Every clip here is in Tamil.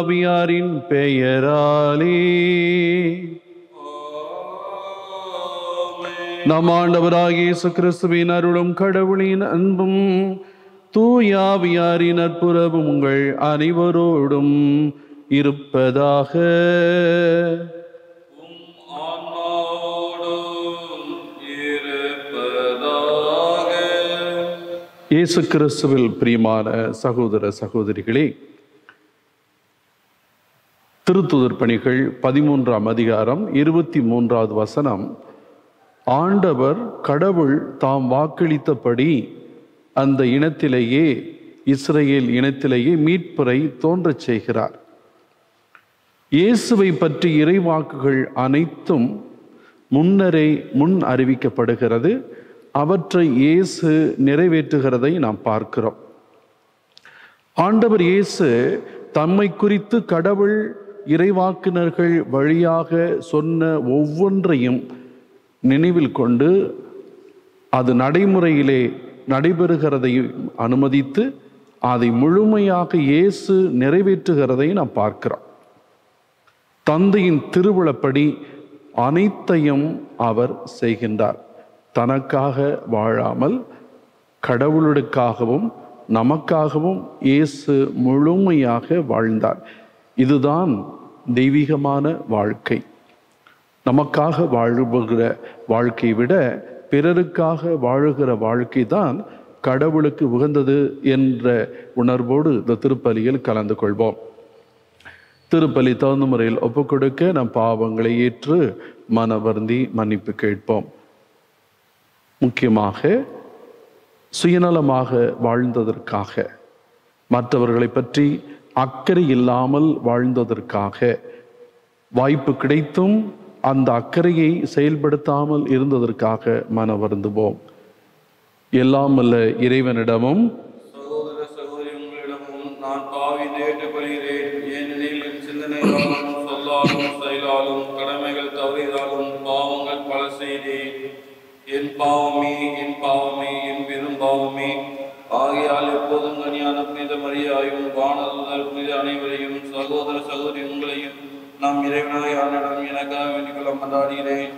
ஆவியாரின் பெயராலே நம் ஆண்டவராகிய இயேசு கிறிஸ்துவின் அருளும் கடவுளின் அன்பும் தூயாவியாரின் நட்புறவும் உங்கள் அனைவரோடும் இருப்பதாக இயேசு கிறிஸ்துவில் பிரியமான சகோதர சகோதரிகளே திருத்துதர் பணிகள் பதிமூன்றாம் அதிகாரம் இருபத்தி மூன்றாவது வசனம் ஆண்டவர் கடவுள் தாம் வாக்களித்தபடி அந்த இனத்திலேயே இஸ்ரேல் இனத்திலேயே மீட்பரை தோன்றச் செய்கிறார் இயேசுவை பற்றி இறைவாக்குகள் அனைத்தும் முன்னரே முன் அறிவிக்கப்படுகிறது அவற்றை இயேசு நிறைவேற்றுகிறதை நாம் பார்க்கிறோம் ஆண்டவர் இயேசு தம்மை குறித்து கடவுள் இறைவாக்கினர்கள் வழியாக சொன்ன ஒவ்வொன்றையும் நினைவில் கொண்டு அது நடைமுறையிலே நடைபெறுகிறதை அனுமதித்து அதை முழுமையாக இயேசு நிறைவேற்றுகிறதை நாம் பார்க்கிறோம் தந்தையின் திருவிழப்படி அனைத்தையும் அவர் செய்கின்றார் தனக்காக வாழாமல் கடவுளுக்காகவும் நமக்காகவும் இயேசு முழுமையாக வாழ்ந்தார் இதுதான் தெய்வீகமான வாழ்க்கை நமக்காக வாழுகிற வாழ்க்கை விட பிறருக்காக வாழுகிற வாழ்க்கை தான் கடவுளுக்கு உகந்தது என்ற உணர்வோடு இந்த திருப்பலியில் கலந்து கொள்வோம் திருப்பலி தகுந்த முறையில் ஒப்புக்கொடுக்க நம் பாவங்களை ஏற்று மனவருந்தி மன்னிப்பு கேட்போம் முக்கியமாக சுயநலமாக வாழ்ந்ததற்காக மற்றவர்களை பற்றி அக்கறை இல்லாமல் வாழ்ந்ததற்காக வாய்ப்பு கிடைத்தும் அந்த அக்கறையை செயல்படுத்தாமல் இருந்ததற்காக மன வருந்துவோம் எல்லாம் அல்ல இறைவனிடமும் சகோதர சகோதரி உங்களிடமும் நான் பாவி ஏற்றுக்கொள்கிறேன் ஏனெனில் என் சிந்தனையாலும் சொல்லாலும் செயலாலும் கடமைகள் தவறியதாலும் பாவங்கள் பல செய்தேன் என் பாவமே என் பாவமே என் பெரும் பாவமே ஆகையால் எப்போதும் கனியான புனித மரியாயும் வானதுதல் புனித அனைவரையும் சகோதர சகோதரி உங்களையும் நம் இறைவனாய் ஆண்டிடம் எனக்காக வேண்டிக் கொள்ள மன்றாடுகிறேன்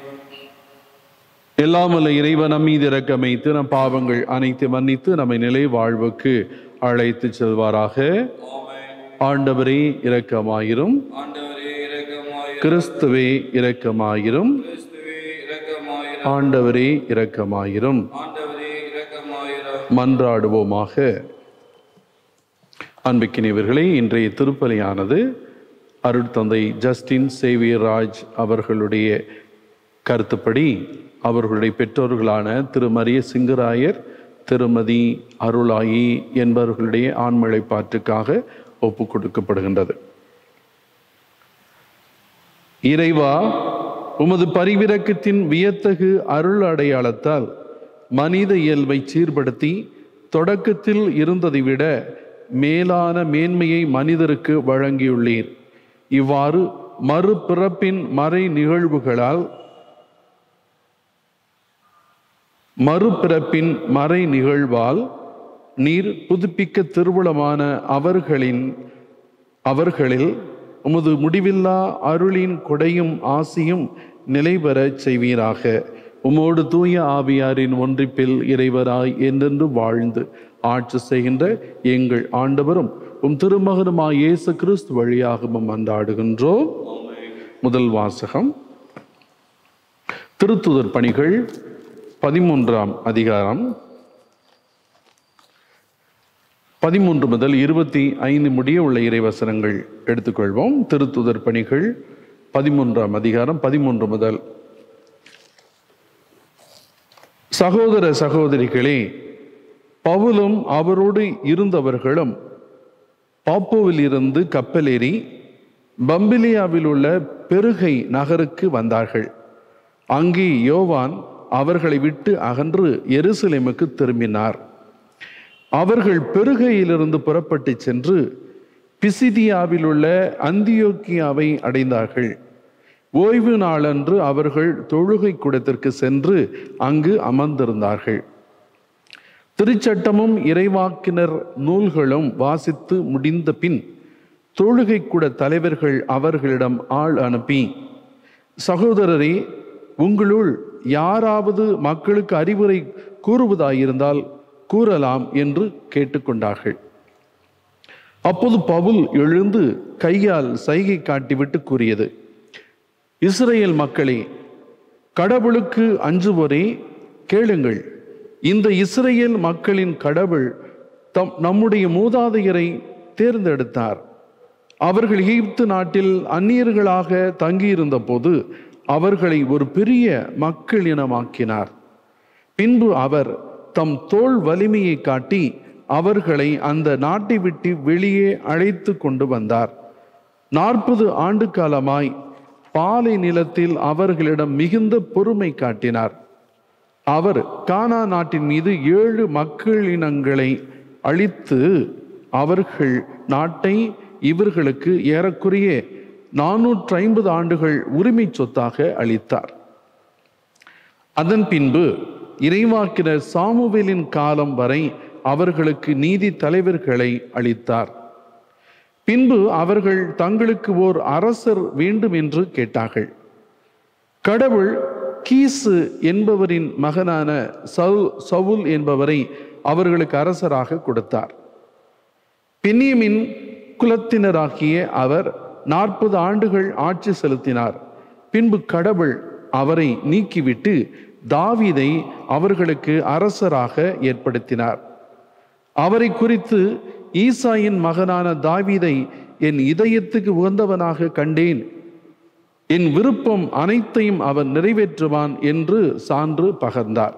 எல்லாம் அல்ல இறைவன் நம் மீது இறக்கமைத்து நம் பாவங்கள் அனைத்து மன்னித்து நம்மை நிலை வாழ்வுக்கு அழைத்து செல்வாராக ஆமென் ஆண்டவரே இரக்கமாயிரும் ஆண்டவரே இரக்கமாயிரும் கிறிஸ்துவே இரக்கமாயிரும் கிறிஸ்துவே இரக்கமாயிரும் ஆண்டவரே இரக்கமாயிரும் ஆண்டவரே இரக்கமாயிரும் மன்றாடுவோமாக அன்பிக்கினியவர்களே இன்றைய திருப்பலியானது அருட்தந்தை ஜஸ்டின் சேவியர் ராஜ் அவர்களுடைய கருத்துப்படி அவர்களுடைய பெற்றோர்களான திரு மரிய சிங்கராயர் திருமதி அருளாயி என்பவர்களுடைய ஆண்மழைப்பாற்றுக்காக ஒப்பு கொடுக்கப்படுகின்றது இறைவா உமது பரிவிரக்கத்தின் வியத்தகு அருள் அடையாளத்தால் மனித இயல்பை சீர்படுத்தி தொடக்கத்தில் இருந்ததை விட மேலான மேன்மையை மனிதருக்கு வழங்கியுள்ளீர் இவ்வாறு மறுபிறப்பின் மறை நிகழ்வுகளால் மறுபிறப்பின் மறை நிகழ்வால் நீர் புதுப்பிக்க திருவுளமான அவர்களின் அவர்களில் உமது முடிவில்லா அருளின் கொடையும் ஆசியும் நிலைபெறச் செய்வீராக உமோடு தூய ஆவியாரின் ஒன்றிப்பில் இறைவராய் என்றென்று வாழ்ந்து ஆட்சி செய்கின்ற எங்கள் ஆண்டவரும் உம் திருமகனுமாய் இயேசு கிறிஸ்து வழியாகவும் அன்றாடுகின்றோம் முதல் வாசகம் திருத்துதர் பணிகள் பதிமூன்றாம் அதிகாரம் பதிமூன்று முதல் இருபத்தி ஐந்து முடிய உள்ள இறைவசனங்கள் எடுத்துக்கொள்வோம் திருத்துதர் பணிகள் பதிமூன்றாம் அதிகாரம் பதிமூன்று முதல் சகோதர சகோதரிகளே பவுலும் அவரோடு இருந்தவர்களும் பாப்போவில் இருந்து கப்பலேறி பம்பிலியாவில் உள்ள பெருகை நகருக்கு வந்தார்கள் அங்கே யோவான் அவர்களை விட்டு அகன்று எருசலேமுக்கு திரும்பினார் அவர்கள் பெருகையிலிருந்து புறப்பட்டு சென்று பிசிதியாவில் உள்ள அந்தியோக்கியாவை அடைந்தார்கள் ஓய்வு நாளன்று அவர்கள் தொழுகை கூடத்திற்கு சென்று அங்கு அமர்ந்திருந்தார்கள் திருச்சட்டமும் இறைவாக்கினர் நூல்களும் வாசித்து முடிந்த பின் தொழுகை கூட தலைவர்கள் அவர்களிடம் ஆள் அனுப்பி சகோதரரே உங்களுள் யாராவது மக்களுக்கு அறிவுரை கூறுவதாயிருந்தால் கூறலாம் என்று கேட்டுக்கொண்டார்கள் அப்போது பவுல் எழுந்து கையால் சைகை காட்டிவிட்டு கூறியது இஸ்ரேல் மக்களே கடவுளுக்கு அஞ்சுவோரே கேளுங்கள் இந்த இஸ்ரேல் மக்களின் கடவுள் தம் நம்முடைய மூதாதையரை தேர்ந்தெடுத்தார் அவர்கள் எகிப்து நாட்டில் அந்நியர்களாக தங்கியிருந்த போது அவர்களை ஒரு பெரிய மக்கள் இனமாக்கினார் பின்பு அவர் தம் தோல் வலிமையை காட்டி அவர்களை அந்த நாட்டை விட்டு வெளியே அழைத்து கொண்டு வந்தார் நாற்பது ஆண்டு காலமாய் பாலை நிலத்தில் அவர்களிடம் மிகுந்த பொறுமை காட்டினார் அவர் கானா நாட்டின் மீது ஏழு மக்கள் இனங்களை அழித்து அவர்கள் நாட்டை இவர்களுக்கு ஏறக்குறைய நானூற்றி ஐம்பது ஆண்டுகள் உரிமை சொத்தாக அளித்தார் அதன் பின்பு இறைவாக்கினர் சாமுவேலின் காலம் வரை அவர்களுக்கு நீதி தலைவர்களை அளித்தார் பின்பு அவர்கள் தங்களுக்கு ஓர் அரசர் வேண்டும் என்று கேட்டார்கள் கடவுள் கீசு என்பவரின் மகனான சவு சவுல் என்பவரை அவர்களுக்கு அரசராக கொடுத்தார் பென்னியமின் குலத்தினராகிய அவர் நாற்பது ஆண்டுகள் ஆட்சி செலுத்தினார் பின்பு கடவுள் அவரை நீக்கிவிட்டு தாவீதை அவர்களுக்கு அரசராக ஏற்படுத்தினார் அவரை குறித்து ஈசாயின் மகனான தாவீதை என் இதயத்துக்கு உகந்தவனாக கண்டேன் என் விருப்பம் அனைத்தையும் அவன் நிறைவேற்றுவான் என்று சான்று பகர்ந்தார்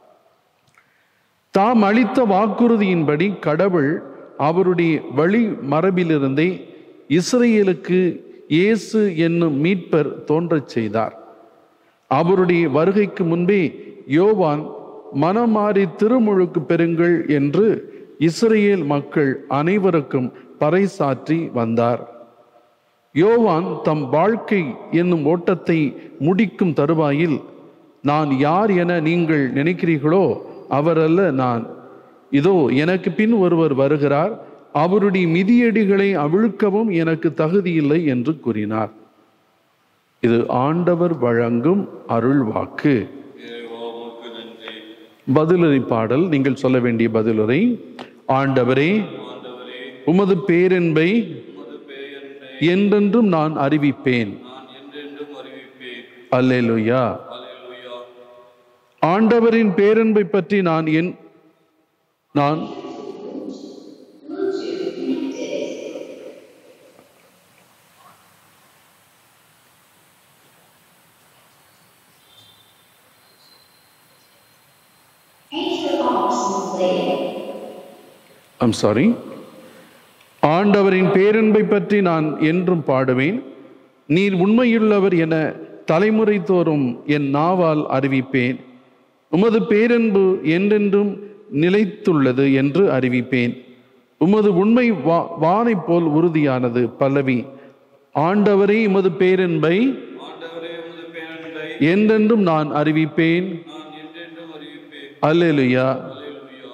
தாம் அளித்த வாக்குறுதியின்படி கடவுள் அவருடைய வழி மரபிலிருந்தே இஸ்ரேலுக்கு இயேசு என்னும் மீட்பர் தோன்றச் செய்தார் அவருடைய வருகைக்கு முன்பே யோவான் மனமாறி திருமுழுக்கு பெறுங்கள் என்று இஸ்ரேல் மக்கள் அனைவருக்கும் பறைசாற்றி வந்தார் யோவான் தம் வாழ்க்கை என்னும் ஓட்டத்தை முடிக்கும் தருவாயில் நான் யார் என நீங்கள் நினைக்கிறீர்களோ அவரல்ல நான் இதோ எனக்கு பின் ஒருவர் வருகிறார் அவருடைய மிதியடிகளை அவிழ்க்கவும் எனக்கு தகுதியில்லை என்று கூறினார் இது ஆண்டவர் வழங்கும் அருள் வாக்கு இறைவா உமக்கு நன்றி பதிலுரை பாடல் நீங்கள் சொல்ல வேண்டிய பதிலுரை ஆண்டவரே ஆண்டவரே உமது பேரென்பை உமது பெயரை என்றென்றும் நான் அறிவிப்பேன் நான் என்றென்றும் அறிவிப்பேன் அல்லேலுயா அல்லேலூயா ஆண்டவரின் பேரன்பை பற்றி நான் என் நான் ஐம் சாரி ஆண்டவரின் பேரன்பை பற்றி நான் என்றும் பாடுவேன் நீர் உண்மையுள்ளவர் என தலைமுறை தோறும் என் நாவால் அறிவிப்பேன் உமது பேரன்பு என்றென்றும் நிலைத்துள்ளது என்று அறிவிப்பேன் உமது உண்மை வா வானைப் போல் உறுதியானது பல்லவி ஆண்டவரே உமது பேரன்பை ஆண்டவரே உமது பெயரை என்றென்றும் நான் அறிவிப்பேன் நான் என்றென்றும் அறிவிப்பேன் அல்லேலுயா அல்லேலூயா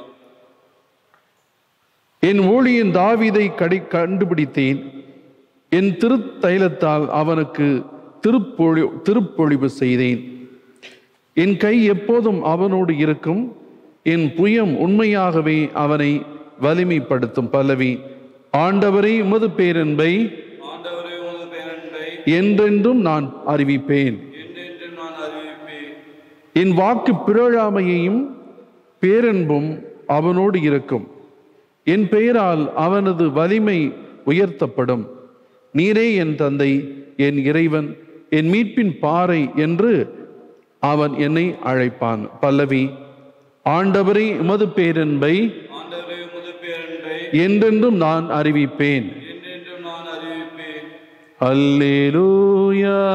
என் ஊழியன் தாவீதை கடை கண்டுபிடித்தேன் என் திருத்தைலத்தால் அவனுக்கு திருப்பொழி திருப்பொழிவு செய்தேன் என் கை எப்போதும் அவனோடு இருக்கும் என் புயம் உண்மையாகவே அவனை வலிமைப்படுத்தும் பல்லவி ஆண்டவரே உமது பேரன்பை ஆண்டவரே உமது பெயரை என்றென்றும் நான் அறிவிப்பேன் என்றென்றும் நான் அறிவிப்பேன் என் வாக்கு பிறழாமையையும் பேரன்பும் அவனோடு இருக்கும் என் பெயரால் அவனது வலிமை உயர்த்தப்படும் நீரே என் தந்தை என் இறைவன் என் மீட்பின் பாறை என்று அவன் என்னை அழைப்பான் பல்லவி ஆண்டவரே உமது பேரன்பை ஆண்டவரே உமது பெயரை என்றென்றும் நான் அறிவிப்பேன் என்றென்றும் நான் அறிவிப்பேன் அல்லேலூயா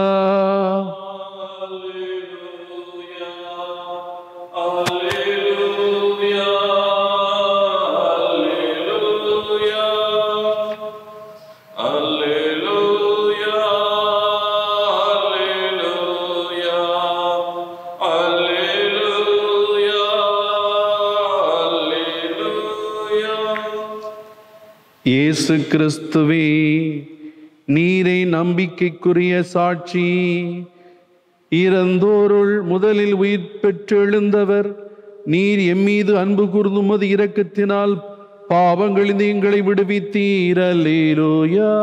அல்லேலூயா அல்லேலூயா அல்லேலூயா அல்லேலூயா அல்லேலூயா அல்லேலூயா இயேசு கிறிஸ்துவே நீரை நம்பிக்கைக்குரிய சாட்சி இறந்தோருள் முதலில் உயிர் பெற்றெழுந்தவர் நீர் எம்மீது அன்பு கூர்ந்து உமது இரக்கத்தினால் பாவங்களில் எங்களை விடுவித்தீரலேலோயா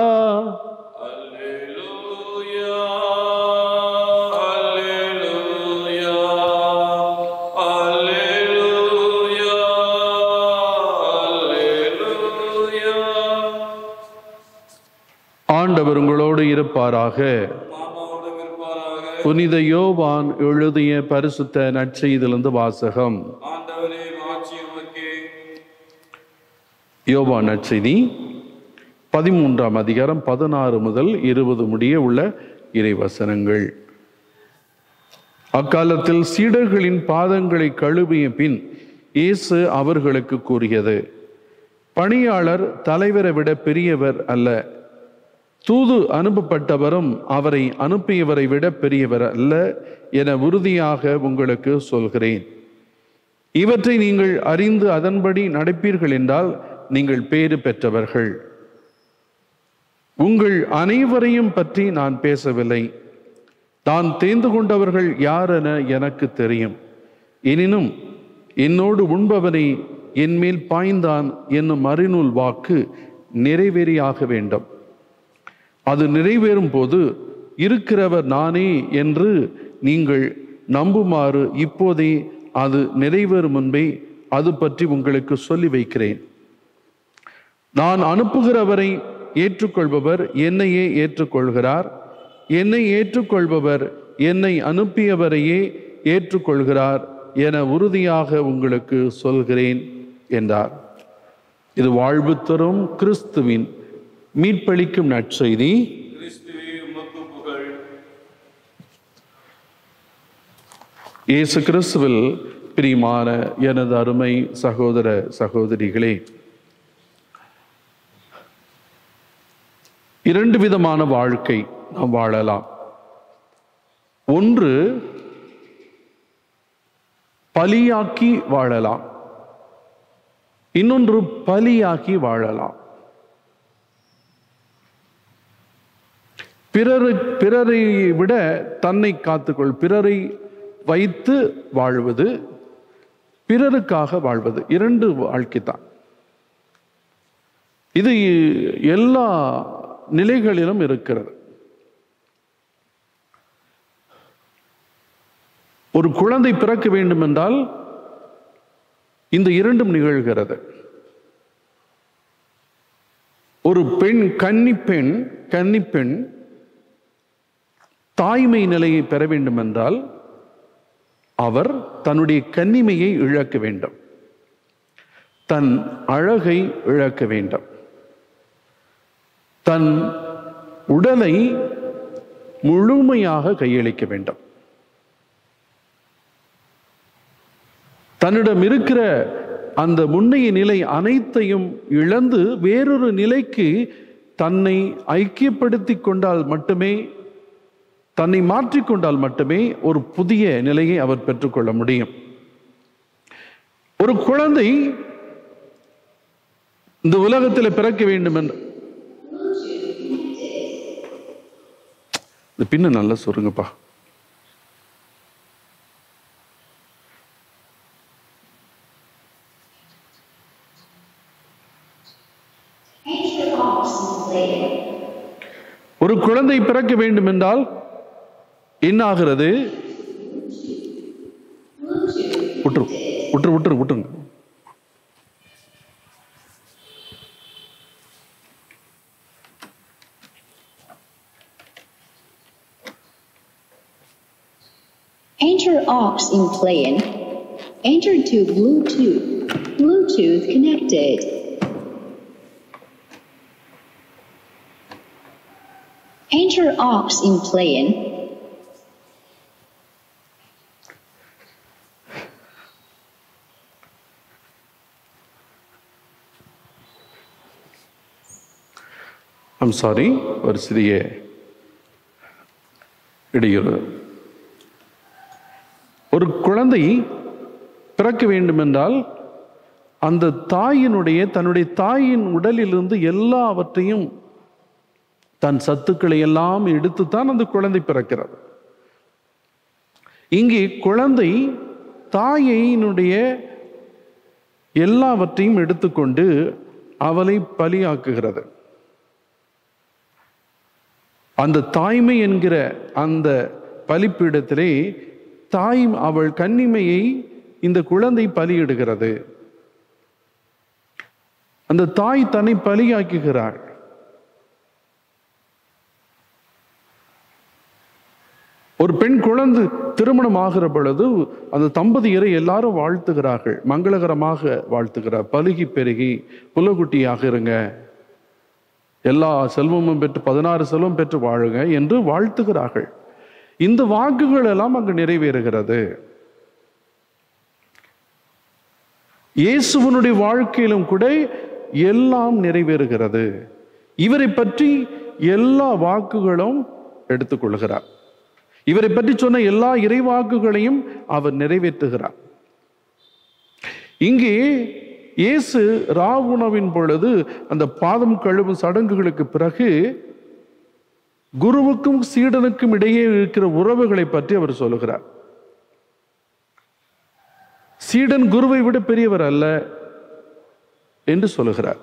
அல்லேலூயா அல்லேலூயா அல்லேலூயா அல்லேலூயா ஆண்டவர் உங்களோடு இருப்பாராக மாமாவோடு இருப்பாராக புனித யோவான் எழுதிய பரிசுத்த நற்செய்திலிருந்து வாசகம் ஆண்டவரே மாட்சி உமக்கே யோவான் நற்செய்தி பதிமூன்றாம் அதிகாரம் பதினாறு முதல் இருபது முடிய உள்ள இறைவசனங்கள் அக்காலத்தில் சீடர்களின் பாதங்களை கழுவிய பின் இயேசு அவர்களுக்கு கூறியது பணியாளர் தலைவரை விட பெரியவர் அல்ல தூது அனுப்பப்பட்டவரும் அவரை அனுப்பியவரை விட பெரியவர் அல்ல என உறுதியாக உங்களுக்கு சொல்கிறேன் இவற்றை நீங்கள் அறிந்து அதன்படி நடப்பீர்கள் என்றால் நீங்கள் பேறு பெற்றவர்கள் உங்கள் அனைவரையும் பற்றி நான் பேசவில்லை நான் தேர்ந்து கொண்டவர்கள் யார் என எனக்கு தெரியும் எனினும் என்னோடு உண்பவனை என்மேல் பாய்ந்தான் என்னும் மறைநூல் வாக்கு நிறைவேறியாக வேண்டும் அது நிறைவேறும் போது இருக்கிறவர் நானே என்று நீங்கள் நம்புமாறு இப்போதே அது நிறைவேறும் முன்பே அது பற்றி உங்களுக்கு சொல்லி வைக்கிறேன் நான் அனுப்புகிறவரை ஏற்றுக்கொள்பவர் என்னையே ஏற்றுக்கொள்கிறார் என்னை ஏற்றுக்கொள்பவர் என்னை அனுப்பியவரையே ஏற்றுக்கொள்கிறார் என உறுதியாக உங்களுக்கு சொல்கிறேன் என்றார் இது வாழ்வு தரும் கிறிஸ்துவின் மீட்பளிக்கும் நற்செய்தி கிறிஸ்துவே உமக்கு புகழ் இயேசு கிறிஸ்துவில் பிரியமான எனது அருமை சகோதர சகோதரிகளே இரண்டு விதமான வாழ்க்கை நாம் வாழலாம் ஒன்று பலியாக்கி வாழலாம் இன்னொன்று பலியாக்கி வாழலாம் பிறரு பிறரை விட தன்னை காத்துக்கொள் பிறரை வைத்து வாழ்வது பிறருக்காக வாழ்வது இரண்டு வாழ்க்கை தான் இது எல்லா நிலைகளிலும் இருக்கிறது ஒரு குழந்தை பிறக்க வேண்டும் என்றால் இந்த இரண்டும் நிகழ்கிறது ஒரு பெண் கன்னி பெண் கன்னி பெண் தாய்மை நிலையை பெற வேண்டும் என்றால் அவர் தன்னுடைய கன்னிமையை இழக்க வேண்டும் தன் அழகை இழக்க வேண்டும் தன் உடலை முழுமையாக கையளிக்க வேண்டும் தன்னிடம் இருக்கிற அந்த முன்னைய நிலை அனைத்தையும் இழந்து வேறொரு நிலைக்கு தன்னை ஐக்கியப்படுத்திக் கொண்டால் மட்டுமே தன்னை மாற்றிக்கொண்டால் மட்டுமே ஒரு புதிய நிலையை அவர் பெற்றுக்கொள்ள முடியும் ஒரு குழந்தை இந்த உலகத்தில் பிறக்க வேண்டும் என்று இந்த பின்ன நல்லா சொல்லுங்கப்பா ஒரு குழந்தை பிறக்க வேண்டும் என்றால் என்ன ஆகிறது விட்டுரு விட்டுரு விட்டுரு விட்டுருங்க Enter aux in plane. Enter to Bluetooth. Bluetooth connected. Enter aux in plane. I'm sorry ஒரு சிறிய இடையூறு ஒரு குழந்தை பிறக்க வேண்டும் என்றால் அந்த தாயினுடைய தன்னுடைய தாயின் உடலிலிருந்து எல்லாவற்றையும் தன் சத்துக்களை எல்லாம் எடுத்துத்தான் அந்த குழந்தை பிறக்கிறது இங்கே குழந்தை தாயினுடைய எல்லாவற்றையும் எடுத்துக்கொண்டு அவளை பலியாக்குகிறது அந்த தாய்மை என்கிற அந்த பலிப்பீடத்திலே தாய் அவள் கன்னிமையை இந்த குழந்தை பலியிடுகிறது அந்த தாய் தன்னை பலியாக்குகிறாள் ஒரு பெண் குழந்தை திருமணம் ஆகிற பொழுது அந்த தம்பதியரை எல்லாரும் வாழ்த்துகிறார்கள் மங்களகரமாக வாழ்த்துகிறார் பலுகி பெருகி புலகுட்டியாக இருங்க எல்லா செல்வமும் பெற்று பதினாறு செல்வம் பெற்று வாழுங்க என்று வாழ்த்துகிறார்கள் இந்த வாக்குகள் எல்லாம் அங்கு நிறைவேறுகிறது இயேசுவனுடைய வாழ்க்கையிலும் கூட எல்லாம் நிறைவேறுகிறது இவரை பற்றி எல்லா வாக்குகளும் எடுத்துக்கொள்கிறார் இவரை பற்றி சொன்ன எல்லா இறைவாக்குகளையும் அவர் நிறைவேற்றுகிறார் இங்கே இயேசு ராவுணவின் பொழுது அந்த பாதம் கழுவும் சடங்குகளுக்கு பிறகு குருவுக்கும் சீடனுக்கும் இடையே இருக்கிற உறவுகளை பற்றி அவர் சொல்லுகிறார் சீடன் குருவை விட பெரியவர் அல்ல என்று சொல்லுகிறார்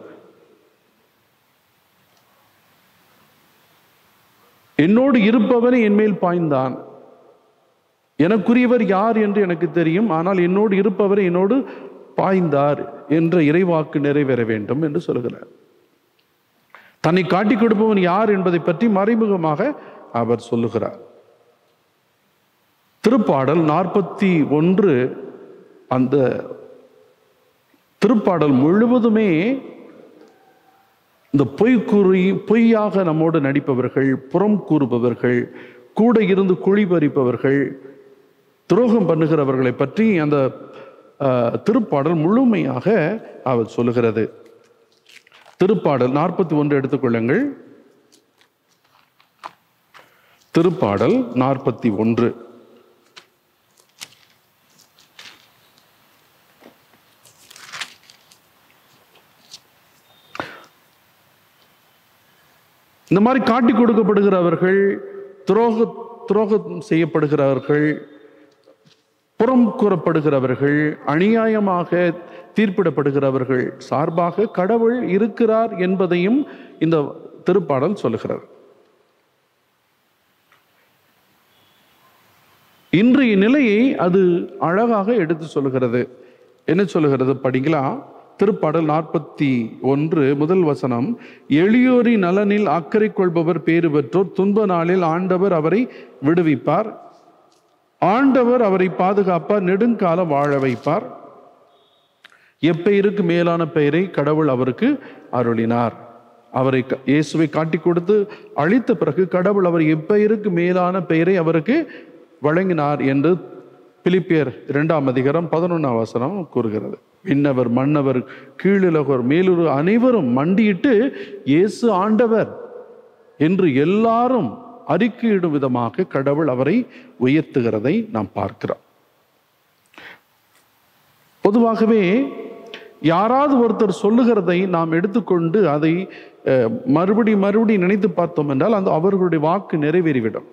என்னோடு இருப்பவனே என்மேல் பாய்ந்தான் எனக்குரியவர் யார் என்று எனக்கு தெரியும் ஆனால் என்னோடு இருப்பவர் என்னோடு பாய்ந்தார் என்ற இறைவாக்கு நிறைவேற வேண்டும் என்று சொல்கிறார் தன்னை காட்டிக் கொடுப்பவன் யார் என்பதை பற்றி மறைமுகமாக அவர் சொல்லுகிறார் திருப்பாடல் நாற்பத்தி ஒன்று அந்த திருப்பாடல் முழுவதுமே இந்த பொய் கூறி பொய்யாக நம்மோடு நடிப்பவர்கள் புறம் கூறுபவர்கள் கூட இருந்து குழி பறிப்பவர்கள் துரோகம் பண்ணுகிறவர்களை பற்றி அந்த அஹ், திருப்பாடல் முழுமையாக அவர் சொல்லுகிறது திருப்பாடல் நாற்பத்தி ஒன்று எடுத்துக்கொள்ளுங்கள் திருப்பாடல் நாற்பத்தி ஒன்று இந்த மாதிரி காட்டி கொடுக்கப்படுகிறவர்கள் துரோக துரோகம் செய்யப்படுகிறவர்கள் புறம் கூறப்படுகிறவர்கள் அநியாயமாக தீர்ப்பிடப்படுகிறவர்கள் சார்பாக கடவுள் இருக்கிறார் என்பதையும் இந்த திருப்பாடல் சொல்லுகிறது இன்றைய நிலையை அது அழகாக எடுத்து சொல்லுகிறது என்ன சொல்லுகிறது படிக்கலாம் திருப்பாடல் நாற்பத்தி ஒன்று முதல் வசனம் எளியோரி நலனில் அக்கறை கொள்பவர் பேறு பெற்றோர் துன்ப நாளில் ஆண்டவர் அவரை விடுவிப்பார் ஆண்டவர் அவரை பாதுகாப்பார் நெடுங்காலம் வாழ வைப்பார் எப்பெயருக்கு மேலான பெயரை கடவுள் அவருக்கு அருளினார் அவரை க- இயேசுவை காட்டி கொடுத்து அழித்த பிறகு கடவுள் அவர் எப்பெயருக்கு மேலான பெயரை அவருக்கு வழங்கினார் என்று பிலிப்பியர் இரண்டாம் அதிகாரம் பதினொன்றாம் வசனம் கூறுகிறது விண்ணவர் மன்னவர் கீழுலகர் மேலுரு அனைவரும் மண்டியிட்டு இயேசு ஆண்டவர் என்று எல்லாரும் அறிக்கையிடும் விதமாக கடவுள் அவரை உயர்த்துகிறதை நாம் பார்க்கிறோம் பொதுவாகவே யாராவது ஒருத்தர் சொல்லுகிறதை நாம் எடுத்துக்கொண்டு அதை அஹ், மறுபடி மறுபடி நினைத்து பார்த்தோம் என்றால் அந்த அவர்களுடைய வாக்கு நிறைவேறிவிடும்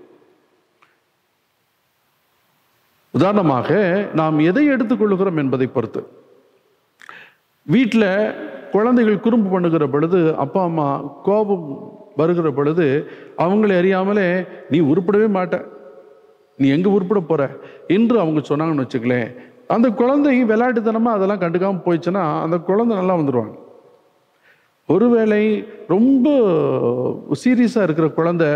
உதாரணமாக நாம் எதை எடுத்துக்கொள்கிறோம் என்பதை பொறுத்து வீட்டில் குழந்தைகள் குறும்பு பண்ணுகிற பொழுது அப்பா அம்மா கோபம் வருகிற பொழுது அவங்களை அறியாமலே நீ உருப்படவே மாட்ட நீ எங்க உருப்பட போற என்று அவங்க சொன்னாங்கன்னு வச்சுக்கலேன் அந்த குழந்தை விளையாட்டுத்தனமா அதெல்லாம் கண்டுக்காம போயிடுச்சுன்னா அந்த குழந்தை நல்லா வந்துடுவாங்க ஒருவேளை ரொம்ப சீரியஸா இருக்கிற குழந்தை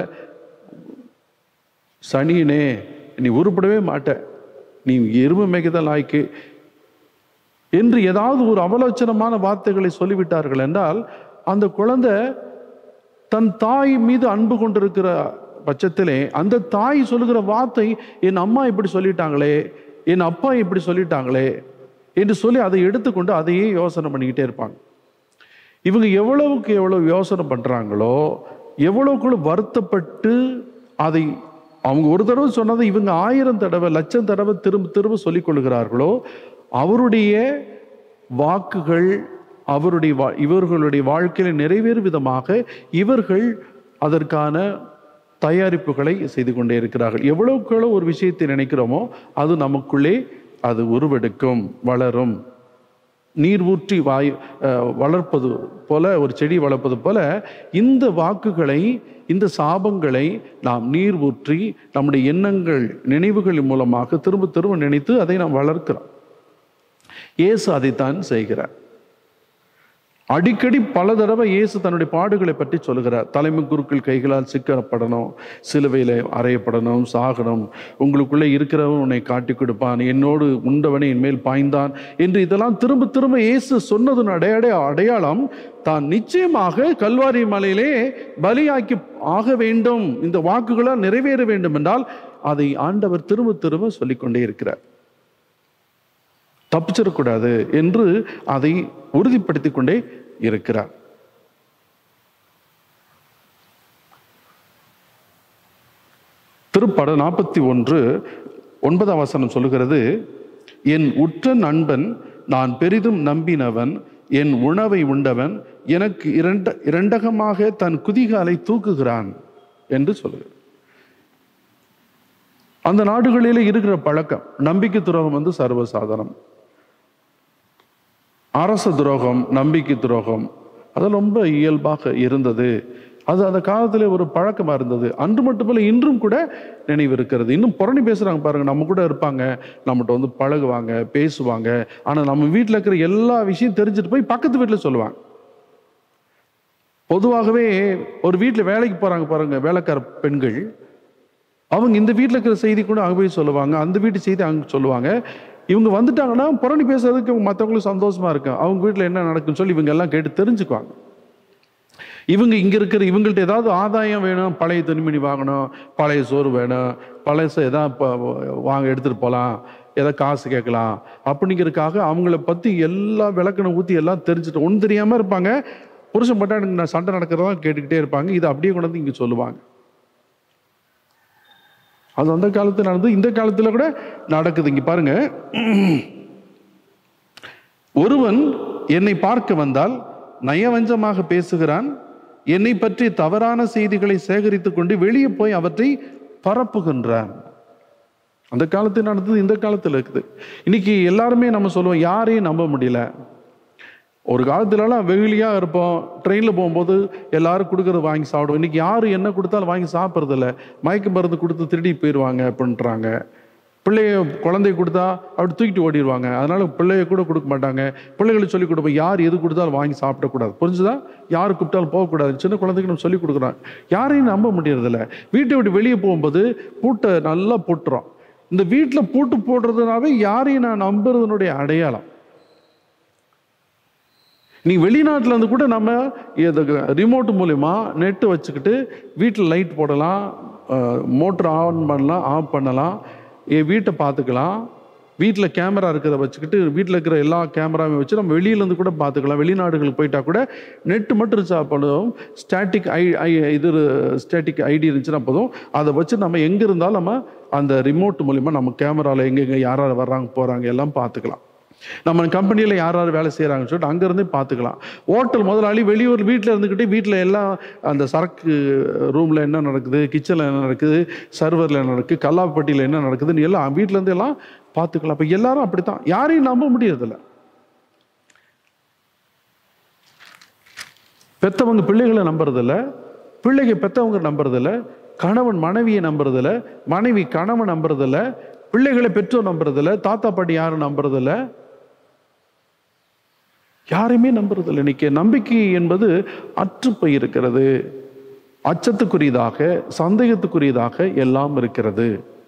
சனியனே நீ உருப்படவே மாட்ட நீ எருமை மேய்க்கதான் லாய்க்கு என்று ஏதாவது ஒரு அவலட்சணமான வார்த்தைகளை சொல்லிவிட்டார்கள் என்றால் அந்த குழந்தை தன் தாய் மீது அன்பு கொண்டிருக்கிற பட்சத்திலே அந்த தாய் சொல்லுகிற வார்த்தை என் அம்மா இப்படி சொல்லிட்டாங்களே என் அப்பா இப்படி சொல்லிட்டாங்களே என்று சொல்லி அதை எடுத்துக்கொண்டு அதையே யோசனை பண்ணிக்கிட்டே இருப்பாங்க இவங்க எவ்வளவுக்கு எவ்வளவு யோசனை பண்றாங்களோ எவ்வளவுக்குள்ள வருத்தப்பட்டு அதை அவங்க ஒரு தடவை சொன்னதை இவங்க ஆயிரம் தடவை லட்சம் தடவை திரும்ப திரும்ப சொல்லிக் கொள்கிறார்களோ அவருடைய வாக்குகள் அவருடைய வா- இவர்களுடைய வாழ்க்கையில நிறைவேறும் விதமாக இவர்கள் அதற்கான தயாரிப்புகளை செய்து கொண்டே இருக்கிறார்கள் எவ்வளவுக்கு எவ்வளவு ஒரு விஷயத்தை நினைக்கிறோமோ அது நமக்குள்ளே அது உருவெடுக்கும் வளரும் நீர் ஊற்றி வாய் அஹ், வளர்ப்பது போல ஒரு செடி வளர்ப்பது போல இந்த வாக்குகளை இந்த சாபங்களை நாம் நீர் ஊற்றி நம்முடைய எண்ணங்கள் நினைவுகள் மூலமாக திரும்ப திரும்ப நினைத்து அதை நாம் வளர்க்கிறோம் இயேசு அதைத்தான் செய்கிறார் அடிக்கடி பல தடவை இயேசு தன்னுடைய பாடுகளை பற்றி சொல்லுகிறார் தலைமை குருக்கள் கைகளால் சிக்கப்படணும் சிலுவையில் அறையப்படணும் சாகணும் உங்களுக்குள்ளே இருக்கிறவன் உன்னை காட்டி கொடுப்பான் என்னோடு உண்டவனை என் மேல் பாய்ந்தான் என்று இதெல்லாம் திரும்ப திரும்ப இயேசு சொன்னதன் அடையாட அடையாளம் தான் நிச்சயமாக கல்வாரி மலையிலே பலியாக்கி ஆக வேண்டும் இந்த வாக்குகளால் நிறைவேற வேண்டும் என்றால் அதை ஆண்டவர் திரும்ப திரும்ப சொல்லிக்கொண்டே இருக்கிறார் தப்பிச்சிடக்கூடாது என்று அதை உறுதிப்படுத்திக் கொண்டே இருக்கிறார் திருப்பட நாற்பத்தி ஒன்று ஒன்பதாம் வசனம் சொல்லுகிறது என் உற்ற நண்பன் நான் பெரிதும் நம்பினவன் என் உணவை உண்டவன் எனக்கு இரண்ட இரண்டகமாக தன் குதிகாலை தூக்குகிறான் என்று சொல்லுகிறார் அந்த நாடுகளிலே இருக்கிற பழக்கம் நம்பிக்கை துரோகம் வந்து சர்வசாதாரணம் அரச துரோகம் நம்பிக்கை துரோகம் அது ரொம்ப இயல்பாக இருந்தது அது அந்த காலத்திலே ஒரு பழக்கமா இருந்தது அன்று மட்டுமல்ல இன்றும் கூட நினைவு இருக்கிறது இன்னும் புரணி பேசுறாங்க பாருங்க நம்ம கூட இருப்பாங்க நம்மகிட்ட வந்து பழகுவாங்க பேசுவாங்க ஆனா நம்ம வீட்டில் இருக்கிற எல்லா விஷயம் தெரிஞ்சுட்டு போய் பக்கத்து வீட்டில் சொல்லுவாங்க பொதுவாகவே ஒரு வீட்டில் வேலைக்கு போறாங்க பாருங்க வேலைக்கார பெண்கள் அவங்க இந்த வீட்டில் இருக்கிற செய்தி கூட அங்கே போய் சொல்லுவாங்க அந்த வீட்டு செய்தி அங்கே சொல்லுவாங்க இவங்க வந்துட்டாங்கன்னா புரணி பேசுறதுக்கு மற்றவங்களுக்கு சந்தோஷமா இருக்கும் அவங்க வீட்டில் என்ன நடக்குன்னு சொல்லி இவங்க எல்லாம் கேட்டு தெரிஞ்சுக்குவாங்க இவங்க இங்க இருக்கிற இவங்கள்ட்ட ஏதாவது ஆதாயம் வேணும் பழைய துணிமணி வாங்கணும் பழைய சோறு வேணும் பழச ஏதாவது இப்போ வாங்க எடுத்துட்டு போகலாம் ஏதாவது காசு கேட்கலாம் அப்படிங்கிறதுக்காக அவங்கள பத்தி எல்லா விளக்கணை ஊத்தி எல்லாம் தெரிஞ்சுட்டு ஒன்றும் தெரியாம இருப்பாங்க புருஷன் பட்டா எனக்கு நான் சண்டை நடக்கிறதா கேட்டுக்கிட்டே இருப்பாங்க இதை அப்படியே கொண்டு வந்து இங்க சொல்லுவாங்க அது அந்த காலத்துல நடந்தது இந்த காலத்துல கூட நடக்குது இங்க பாருங்க ஒருவன் என்னை பார்க்க வந்தால் நயவஞ்சமாக பேசுகிறான் என்னை பற்றி தவறான செய்திகளை சேகரித்துக் கொண்டு வெளியே போய் அவற்றை பரப்புகின்றான் அந்த காலத்தில் நடந்தது இந்த காலத்தில் இருக்குது இன்னைக்கு எல்லாருமே நம்ம சொல்லுவோம் யாரையும் நம்ப முடியல ஒரு காலத்துலலாம் வெகுளியா இருப்போம் ட்ரெயினில் போகும்போது எல்லாரும் கொடுக்கறது வாங்கி சாப்பிடுவோம் இன்னைக்கு யாரு என்ன கொடுத்தாலும் வாங்கி சாப்பிட்றது இல்ல மயக்க மருந்து கொடுத்து திருடி போயிடுவாங்க அப்படின்றாங்க பிள்ளைய குழந்தை கொடுத்தா அப்படி தூக்கிட்டு ஓடிடுவாங்க அதனால பிள்ளைய கூட கொடுக்க மாட்டாங்க பிள்ளைகளுக்கு சொல்லி கொடுப்போம் யார் எது கொடுத்தாலும் வாங்கி சாப்பிடக்கூடாது புரிஞ்சுதா யார் கூப்பிட்டாலும் போகக்கூடாது சின்ன குழந்தைக்கு நம்ம சொல்லி கொடுக்குறோம் யாரையும் நம்ப முடியறதில்ல வீட்டை விட்டு வெளியே போகும்போது பூட்டை நல்லா போட்டுறோம் இந்த வீட்டில் பூட்டு போடுறதுனாவே யாரையும் நான் நம்புறதுனுடைய அடையாளம் நீ வெளிநாட்டுல இருந்து கூட நம்ம ரிமோட் மூலயமா நெட்டு வச்சுக்கிட்டு வீட்டில் லைட் போடலாம் மோட்டர் ஆன் பண்ணலாம் ஆஃப் பண்ணலாம் என் வீட்டை பார்த்துக்கலாம் வீட்டில் கேமரா இருக்கிறத வச்சுக்கிட்டு வீட்டில் இருக்கிற எல்லா கேமராவையும் வச்சு நம்ம வெளியிலேருந்து கூட பார்த்துக்கலாம் வெளிநாடுகளுக்கு போயிட்டா கூட நெட்டு மட்டும் ரீசார்ஜ் பண்ணுவோம் ஸ்டாட்டிக் ஐ ஐ இது ஸ்டாட்டிக் ஐடி இருந்துச்சுன்னா போதும் அதை வச்சு நம்ம எங்கே இருந்தாலும் நம்ம அந்த ரிமோட் மூலிமா நம்ம கேமராவில் எங்கெங்கே யார் யார் வர்றாங்க போகிறாங்க எல்லாம் பார்த்துக்கலாம் நம்ம கம்பெனியில் யார் யார் வேலை செய்கிறாங்கன்னு சொல்லிட்டு அங்கேருந்தே பார்த்துக்கலாம் ஹோட்டல் முதலாளி வெளியூர் வீட்டில் இருந்துக்கிட்டே வீட்டில் எல்லாம் அந்த சரக்கு ரூமில் என்ன நடக்குது கிச்சனில் என்ன நடக்குது சர்வரில் என்ன நடக்குது கல்லாப்பட்டியில் என்ன நடக்குதுன்னு எல்லாம் வீட்டிலேருந்து எல்லாம் பார்த்துக்கலாம் இப்போ எல்லாரும் அப்படித்தான் யாரையும் நம்ப முடியறதில்ல பெத்தவங்க பிள்ளைகளை நம்புறதில்ல பிள்ளைங்க பெத்தவங்க நம்புறதில்ல கணவன் மனைவியை நம்புறதில்ல மனைவி கணவன் நம்புறதில்ல பிள்ளைகளை பெற்றோர் நம்புறதில்ல தாத்தா பாட்டி யாரும் நம்புறதில்ல யாரையுமே நம்புறதில்லை இன்னைக்கு நம்பிக்கை என்பது அற்று போயிருக்கிறது அச்சத்துக்குரியதாக சந்தேகத்துக்குரியதாக எல்லாம் இருக்கிறது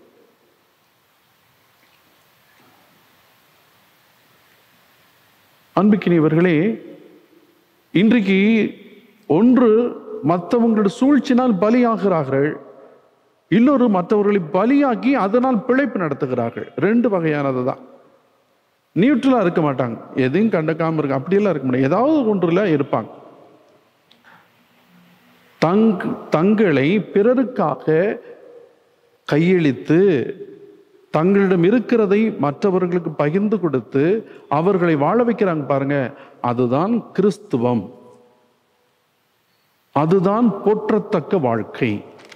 அன்புக்கினியவர்களே இன்றைக்கு ஒன்று மற்றவங்களுடைய சூழ்ச்சினால் பலியாகிறார்கள் இன்னொரு மற்றவர்களை பலியாக்கி அதனால் பிழைப்பு நடத்துகிறார்கள் ரெண்டு வகையானது தான் நியூட்ரலாக இருக்க மாட்டாங்க எதையும் கண்டுக்காம இருக்க அப்படியெல்லாம் இருக்க முடியாது ஏதாவது ஒன்றுல இருப்பாங்க தங் தங்களை பிறருக்காக கையளித்து தங்களிடம் இருக்கிறதை மற்றவர்களுக்கு பகிர்ந்து கொடுத்து அவர்களை வாழ வைக்கிறாங்க பாருங்க அதுதான் கிறிஸ்துவம் அதுதான் போற்றத்தக்க வாழ்க்கை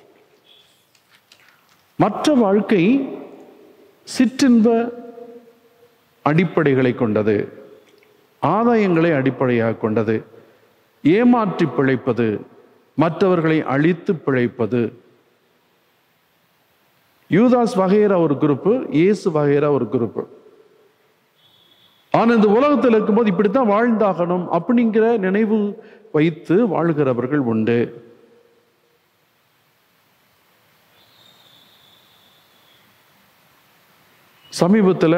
மற்ற வாழ்க்கை சிற்றின்ப அடிப்படைகளை கொண்டது ஆதாயங்களை அடிப்படையாக கொண்டது ஏமாற்றி பிழைப்பது மற்றவர்களை அழித்து பிழைப்பது யூதாஸ் வகையரா ஒரு குரூப்பு இயேசு வகையரா ஒரு குரூப்பு ஆனா இந்த உலகத்தில் இருக்கும்போது இப்படித்தான் வாழ்ந்தாகணும் அப்படிங்கிற நினைவு வைத்து வாழ்கிறவர்கள் உண்டு சமீபத்தில்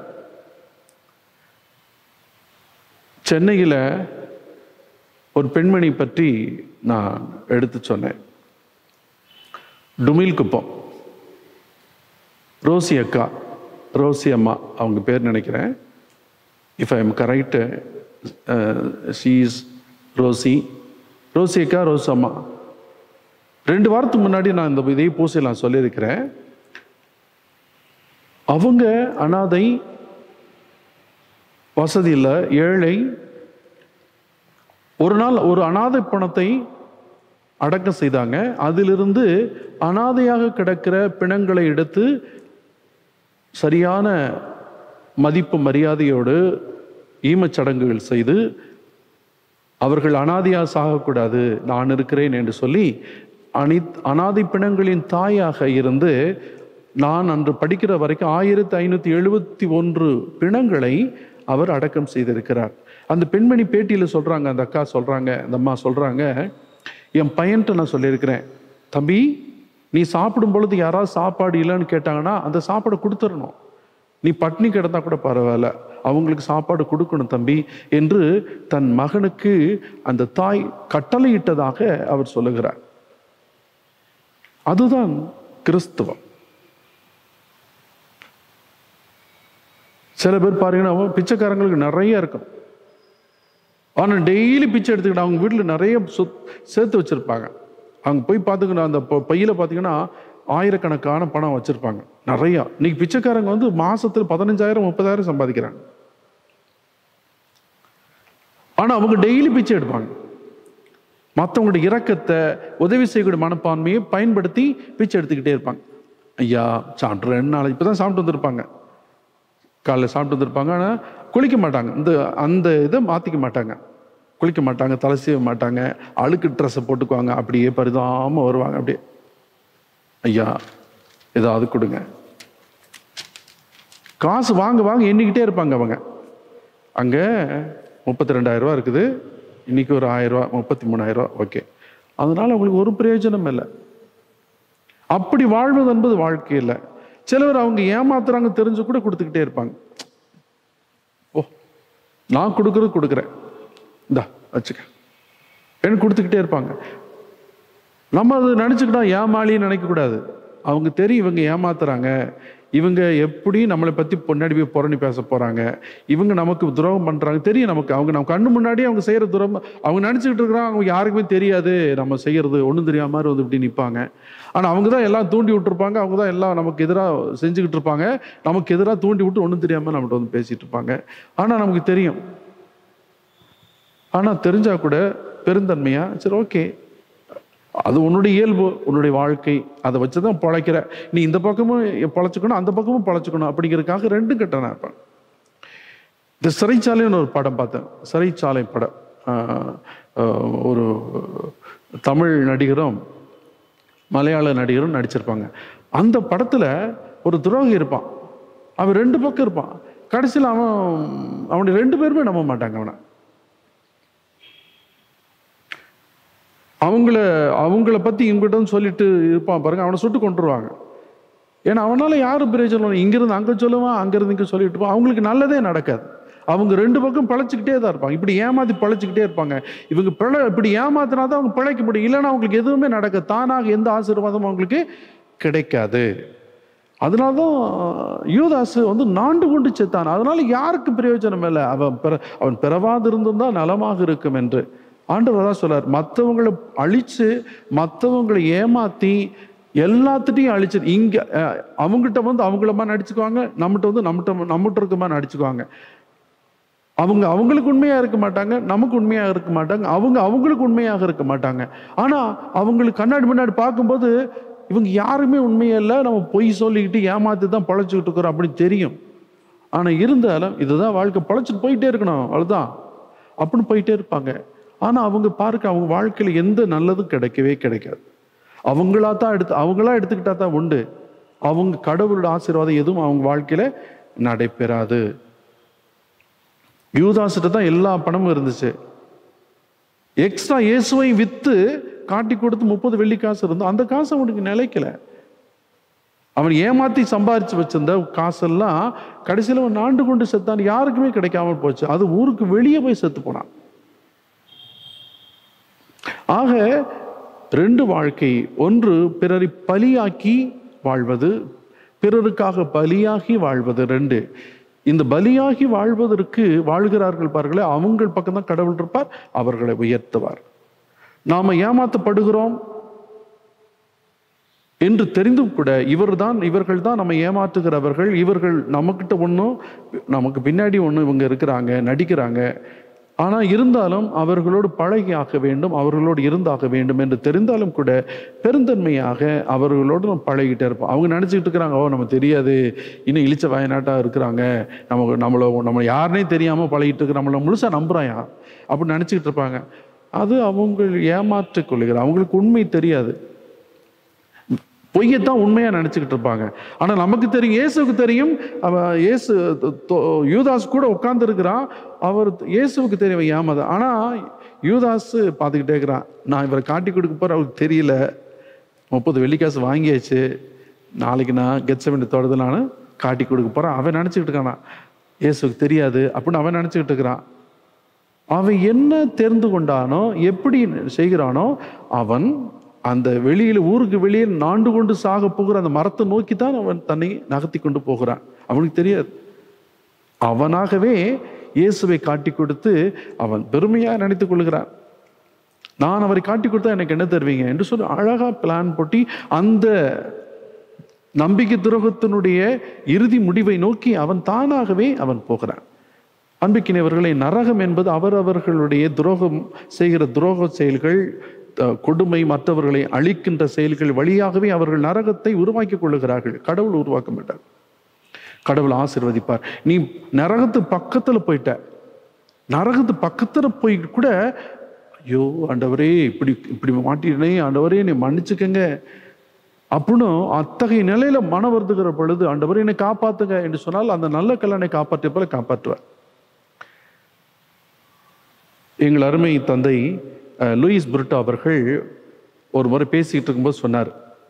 சென்னையில் ஒரு பெண்மணி பற்றி நான் எடுத்து சொன்னேன் டுமில் குப்பம் ரோசி அக்கா ரோசி அம்மா அவங்க பேர் நினைக்கிறேன் if I am correct she is Rosie Rosie அக்கா ரோசி அம்மா ரெண்டு வாரத்துக்கு முன்னாடி நான் இந்த இதே பூசை நான் சொல்லியிருக்கிறேன் அவங்க அனாதை வசதி இல்லை ஏழை ஒரு நாள் ஒரு அனாதை பணத்தை அடக்கம் செய்தாங்க அதிலிருந்து அனாதையாக கிடக்கிற பிணங்களை எடுத்து சரியான மதிப்பு மரியாதையோடு ஈமச்சடங்குகள் செய்து அவர்கள் அனாதையாக சாகக்கூடாது நான் இருக்கிறேன் என்று சொல்லி அனி அனாதை பிணங்களின் தாயாக இருந்து நான் அன்று படிக்கிற வரைக்கும் ஆயிரத்தி ஐநூற்றி எழுபத்தி ஒன்று பிணங்களை அவர் அடக்கம் செய்திருக்கிறார் அந்த பெண்மணி பேட்டியில் சொல்கிறாங்க அந்த அக்கா சொல்கிறாங்க அந்த அம்மா சொல்கிறாங்க என் பையன்ட்ட நான் சொல்லியிருக்கிறேன் தம்பி நீ சாப்பிடும் பொழுது யாராவது சாப்பாடு இல்லைன்னு கேட்டாங்கன்னா அந்த சாப்பாடை கொடுத்துடணும் நீ பட்னி கிடந்தா கூட பரவாயில்ல அவங்களுக்கு சாப்பாடு கொடுக்கணும் தம்பி என்று தன் மகனுக்கு அந்த தாய் கட்டளையிட்டதாக அவர் சொல்லுகிறார் அதுதான் கிறிஸ்துவம் சில பேர் பாருங்கன்னா பிச்சைக்காரங்களுக்கு நிறைய இருக்கும் ஆனால் டெய்லி பிச்சை எடுத்துக்கிட்டு அவங்க வீட்டில் நிறைய சொத் சேர்த்து வச்சுருப்பாங்க அவங்க போய் பார்த்துக்கணும் அந்த ப- பையில பார்த்தீங்கன்னா ஆயிரக்கணக்கான பணம் வச்சுருப்பாங்க நிறையா இன்னைக்கு பிச்சைக்காரங்க வந்து மாசத்துல பதினஞ்சாயிரம் முப்பதாயிரம் சம்பாதிக்கிறாங்க ஆனால் அவங்க டெய்லி பிச்சை எடுப்பாங்க மற்றவங்களுடைய இரக்கத்தை உதவி செய்யக்கூடிய மனப்பான்மையை பயன்படுத்தி பிச்சை எடுத்துக்கிட்டே இருப்பாங்க ஐயா சாப்பிட்டு ரெண்டு நாளைக்கு இப்போ தான் சாப்பிட்டு வந்திருப்பாங்க காலைல சாப்பிட்டு வந்திருப்பாங்க ஆனால் குளிக்க மாட்டாங்க இந்த அந்த இதை மாற்றிக்க மாட்டாங்க குளிக்க மாட்டாங்க தலை சீவ மாட்டாங்க அழுக்கு ட்ரெஸ்ஸை போட்டுக்குவாங்க அப்படியே பரிதாம வருவாங்க அப்படியே ஐயா ஏதாவது கொடுங்க காசு வாங்க வாங்க எண்ணிக்கிட்டே இருப்பாங்க அவங்க அங்கே முப்பத்தி ரெண்டாயிரம் ரூபா இருக்குது இன்னைக்கு ஒரு ஆயிரம் ரூபா முப்பத்தி மூணாயிரம் ரூபா ஓகே அதனால அவங்களுக்கு ஒரு பிரயோஜனம் இல்லை அப்படி வாழ்வது என்பது வாழ்க்கை இல்லை சிலவர் அவங்க ஏமாத்துறாங்க தெரிஞ்சு கூட கொடுத்துக்கிட்டே இருப்பாங்க ஓ நான் கொடுக்கறது கொடுக்குறேன் இந்தா வச்சுக்க எனக்கு கொடுத்துக்கிட்டே இருப்பாங்க நம்ம அது நினச்சிக்கிட்டா ஏமாளின்னு நினைக்கக்கூடாது அவங்க தெரியும் இவங்க ஏமாத்துறாங்க இவங்க எப்படி நம்மளை பற்றி பொன்னாடி போய் புறணி பேச போகிறாங்க இவங்க நமக்கு துரோகம் பண்ணுறாங்க தெரியும் நமக்கு அவங்க நம்ம கண்ணு முன்னாடியே அவங்க செய்கிற துரோகம் அவங்க நினச்சிக்கிட்டு இருக்கிறாங்க அவங்க யாருக்குமே தெரியாது நம்ம செய்கிறது ஒன்றும் தெரியாம மாதிரி வந்து இப்படி நிற்பாங்க ஆனால் அவங்க தான் எல்லாம் தூண்டி விட்டுருப்பாங்க அவங்க தான் எல்லாம் நமக்கு எதிராக செஞ்சுக்கிட்டு இருப்பாங்க நமக்கு எதிராக தூண்டி விட்டு ஒன்றும் தெரியாமல் நம்மகிட்ட வந்து பேசிகிட்டு இருப்பாங்க ஆனால் நமக்கு தெரியும் ஆனால் தெரிஞ்சா கூட பெருந்தன்மையா சரி ஓகே அது உன்னுடைய இயல்பு உன்னுடைய வாழ்க்கை அதை வச்சு தான் பொழைக்கிற நீ இந்த பக்கமும் பொழைச்சிக்கணும் அந்த பக்கமும் பொழைச்சிக்கணும் அப்படிங்கிறதுக்காக ரெண்டும் கட்டணா இருப்பேன் இந்த சிறைச்சாலைன்னு ஒரு படம் பார்த்தேன் சிறைச்சாலை படம் ஆஹ் ஆஹ் ஒரு தமிழ் நடிகரும் மலையாள நடிகரும் நடிச்சிருப்பாங்க அந்த படத்துல ஒரு துரோகி இருப்பான் அவன் ரெண்டு பக்கம் இருப்பான் கடைசியில் அவன் அவனுடைய ரெண்டு பேருமே நம்ப மாட்டாங்க அவனை அவங்கள அவங்கள பத்தி இவங்கிட்ட சொல்லிட்டு இருப்பான் பாருங்க அவனை சுட்டு கொண்டுருவாங்க ஏன்னா அவனால யாரும் பிரயோஜனம் இல்லை. இங்கிருந்து அங்க சொல்லுவான் அங்கிருந்து இங்க சொல்லிட்டு இருப்பான் அவங்களுக்கு நல்லதே நடக்காது அவங்க ரெண்டு பக்கம் பிழைச்சிக்கிட்டே தான் இருப்பாங்க இப்படி ஏமாத்தி பிழைச்சிக்கிட்டே இருப்பாங்க இவங்க பிழை இப்படி ஏமாத்தினா தான் அவங்க பிழைக்க முடியும் இல்லைன்னா அவங்களுக்கு எதுவுமே நடக்க தானாக எந்த ஆசீர்வாதமும் அவங்களுக்கு கிடைக்காது அதனால தான் யூதாஸ் வந்து நாண்டு கொண்டு செத்தான் அதனால யாருக்கு பிரயோஜனம் இல்லை அவன் பிற அவன் பிறவாதிருந்தும் தான் நலமாக இருக்கும் என்று ஆண்டவர் தான் சொல்றார் மற்றவங்களை அழிச்சு மற்றவங்களை ஏமாத்தி எல்லாத்துட்டையும் அழிச்சு இங்க அஹ், அவங்ககிட்ட வந்து அவங்கள மாதிரி நடிச்சுக்குவாங்க நம்மகிட்ட வந்து நம்மகிட்ட நம்மகிட்ட இருக்க மாதிரி நடிச்சுக்குவாங்க அவங்க அவங்களுக்கு உண்மையா இருக்க மாட்டாங்க நமக்கு உண்மையா இருக்க மாட்டாங்க அவங்க அவங்களுக்கு உண்மையாக இருக்க மாட்டாங்க ஆனா அவங்களுக்கு கண்ணாடி முன்னாடி பார்க்கும்போது இவங்க யாருமே உண்மையா இல்லை நம்ம பொய் சொல்லிக்கிட்டு ஏமாத்தி தான் பழைச்சிக்கிட்டு இருக்கிறோம் அப்படின்னு தெரியும் ஆனா இருந்தாலும் இதுதான் வாழ்க்கை பழைச்சிட்டு போயிட்டே இருக்கணும் அவ்வளவுதான் அப்படின்னு போயிட்டே இருப்பாங்க ஆனா அவங்க பார்க்க அவங்க வாழ்க்கையில எந்த நல்லதும் கிடைக்கவே கிடைக்காது அவங்களா தான் எடுத்து அவங்களா எடுத்துக்கிட்டா தான் உண்டு அவங்க கடவுளோட ஆசீர்வாதம் எதுவும் அவங்க வாழ்க்கையில நடைபெறாது யூதாஸ்கிட்ட தான் எல்லா பணமும் இருந்துச்சு எக்ஸ்ட்ரா இயேசுவை வித்து காட்டி கொடுத்து முப்பது வெள்ளி காசு இருந்தோம் அந்த காசு அவனுக்கு நிலைக்கல அவன் ஏமாத்தி சம்பாரிச்சு வச்சிருந்த காசெல்லாம் கடைசியில் அவன் ஆண்டு கொண்டு செத்தான் யாருக்குமே கிடைக்காம போச்சு அது ஊருக்கு வெளியே போய் செத்து போனான் ஆக ரெண்டு வாழ்க்கை ஒன்று பிறரை பலியாக்கி வாழ்வது பிறருக்காக பலியாகி வாழ்வது ரெண்டு இந்த பலியாகி வாழ்வதற்கு வாழ்கிறார்கள் பாருங்களே அவங்கள் பக்கம் தான் கடவுள் இருப்பார் அவர்களை உயர்த்துவார் நாம ஏமாத்தப்படுகிறோம் என்று தெரிந்தும் கூட இவர்தான் இவர்கள் தான் நம்ம ஏமாற்றுகிறவர்கள் இவர்கள் நமக்கிட்ட ஒன்றும் நமக்கு பின்னாடி ஒன்று இவங்க இருக்கிறாங்க நடிக்கிறாங்க ஆனால் இருந்தாலும் அவர்களோடு பழகியாக வேண்டும் அவர்களோடு இருந்தாக வேண்டும் என்று தெரிந்தாலும் கூட பெருந்தன்மையாக அவர்களோடு நம்ம பழகிட்டே இருப்போம் அவங்க நினச்சிக்கிட்டு இருக்கிறாங்க ஓ நம்ம தெரியாது இன்னும் இழிச்ச வயநாட்டாக இருக்கிறாங்க நமக்கு நம்மளை நம்ம யாருனே தெரியாமல் பழகிட்டு இருக்கு நம்மளை முழுசாக நம்புறாயா அப்படின்னு நினச்சிக்கிட்டு இருப்பாங்க அது அவங்க ஏமாற்றிக் கொள்ளுகிறார் அவங்களுக்கு உண்மை தெரியாது பொய்யத்தான் உண்மையா நினைச்சுக்கிட்டு இருப்பாங்க ஆனா நமக்கு தெரியும் இயேசுவுக்கு தெரியும் அவன் இயேசு தொ- தொ- யூதாஸ் கூட உட்கார்ந்து இருக்கிறான் அவர் இயேசுவுக்கு தெரியும் ஏமாத ஆனா யூதாஸ் பார்த்துக்கிட்டே இருக்கிறான் நான் இவரை காட்டி கொடுக்க போற அவருக்கு தெரியல முப்பது வெள்ளிக்காசு வாங்கியாச்சு நாளைக்கு நான் கெச்சமெண்ட் தோட்டத்தில் நான் காட்டி கொடுக்க போறேன் அவன் நினைச்சுக்கிட்டு இருக்கானா இயேசுவுக்கு தெரியாது அப்படின்னு அவன் நினைச்சுக்கிட்டு இருக்கிறான் அவன் என்ன தெரிந்து கொண்டானோ எப்படி செய்கிறானோ அவன் அந்த வெளியில ஊருக்கு வெளியே நாண்டு கொண்டு சாக போகிற அந்த மரத்தை நோக்கி தான் அவன் தன்னை நகர்த்தி கொண்டு போகிறான் அவனுக்கு தெரியாது அவனாகவே இயேசுவை காட்டி கொடுத்து அவன் பெருமையா நினைத்துக் கொள்கிறான் நான் அவரை காட்டி கொடுத்தா எனக்கு என்ன தருவீங்க என்று சொல்லி அழகா பிளான் போட்டி அந்த நம்பிக்கை துரோகத்தினுடைய இறுதி முடிவை நோக்கி அவன் தானாகவே அவன் போகிறான் அன்பிக்கினவர்களை நரகம் என்பது அவரவர்களுடைய துரோகம் செய்கிற துரோக செயல்கள் த- கொடுமை மற்றவர்களை அழிக்கின்ற செயல்கள் வழியாகவே அவர்கள் நரகத்தை உருவாக்கிக் கொள்ளுகிறார்கள் கடவுள் உருவாக்க மாட்டார் கடவுள் ஆசிர்வதிப்பார் நீ நரகத்து பக்கத்துல போயிட்ட நரகத்து பக்கத்துல போய் கூட ஐயோ ஆண்டவரே இப்படி இப்படி மாட்டினே ஆண்டவரே என்னை மன்னிச்சுக்கங்க அப்படின்னு அத்தகைய நிலையில மனம் வருதுகிற பொழுது ஆண்டவரே என்னை காப்பாத்துங்க என்று சொன்னால் அந்த நல்ல கல்லனை காப்பாற்றிய போல காப்பாற்றுவார் எங்கள் அருமை தந்தை அஹ், லூயிஸ் புருட்டோ அவர்கள் ஒரு முறை பேசிக்கிட்டு இருக்கும்போது சொன்னார்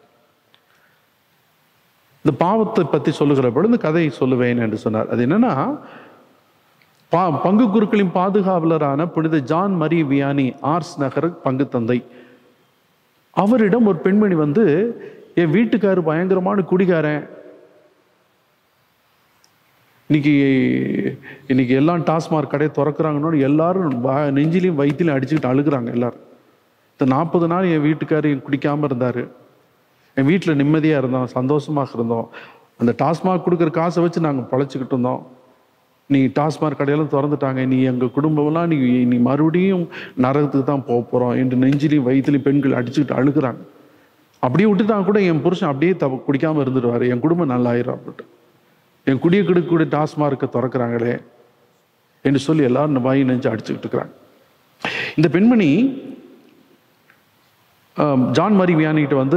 இந்த பாவத்தை பத்தி சொல்லுகிற பொழுது கதையை சொல்லுவேன் என்று சொன்னார் அது என்னன்னா பா பங்கு குருக்களின் பாதுகாவலரான புனித ஜான் மரி வியானி ஆர்ஸ் நகர் பங்கு தந்தை அவரிடம் ஒரு பெண்மணி வந்து என் வீட்டுக்காரர் பயங்கரமான குடிகாரன் இன்னைக்கு இன்னைக்கு எல்லாம் டாஸ்மார்க் கடையை திறக்கிறாங்கன்னு எல்லாரும் வ- நெஞ்சிலையும் வயிற்றிலையும் அடிச்சுக்கிட்டு அழுகுறாங்க எல்லாரும் இந்த நாற்பது நாள் என் வீட்டுக்காரர் குடிக்காம இருந்தாரு என் வீட்டில் நிம்மதியாக இருந்தோம் சந்தோஷமாக இருந்தோம் அந்த டாஸ்மாக் கொடுக்குற காசை வச்சு நாங்கள் பழைச்சிக்கிட்டு இருந்தோம் நீ டாஸ்மாக் கடையெல்லாம் திறந்துட்டாங்க நீ எங்கள் குடும்பம்லாம் நீ நீ மறுபடியும் நரகத்துக்கு தான் போக போகிறோம் என்று நெஞ்சிலையும் வயிற்றுலையும் பெண்கள் அடிச்சுக்கிட்டு அழுகுறாங்க அப்படியே விட்டுட்டாங்க கூட என் புருஷன் அப்படியே தவ குடிக்காமல் இருந்துடுவார் என் குடும்பம் நல்லாயிரும் அப்படின்ட்டு என் குடிய கெடுக்கக்கூடிய டாஸ்மார்க்கை திறக்கிறாங்களே என்று சொல்லி எல்லாரும் வாய் நெஞ்சு அடிச்சுக்கிட்டு இருக்கிறாங்க இந்த பெண்மணி ஆம், ஜான் மரி வியானிகிட்ட வந்து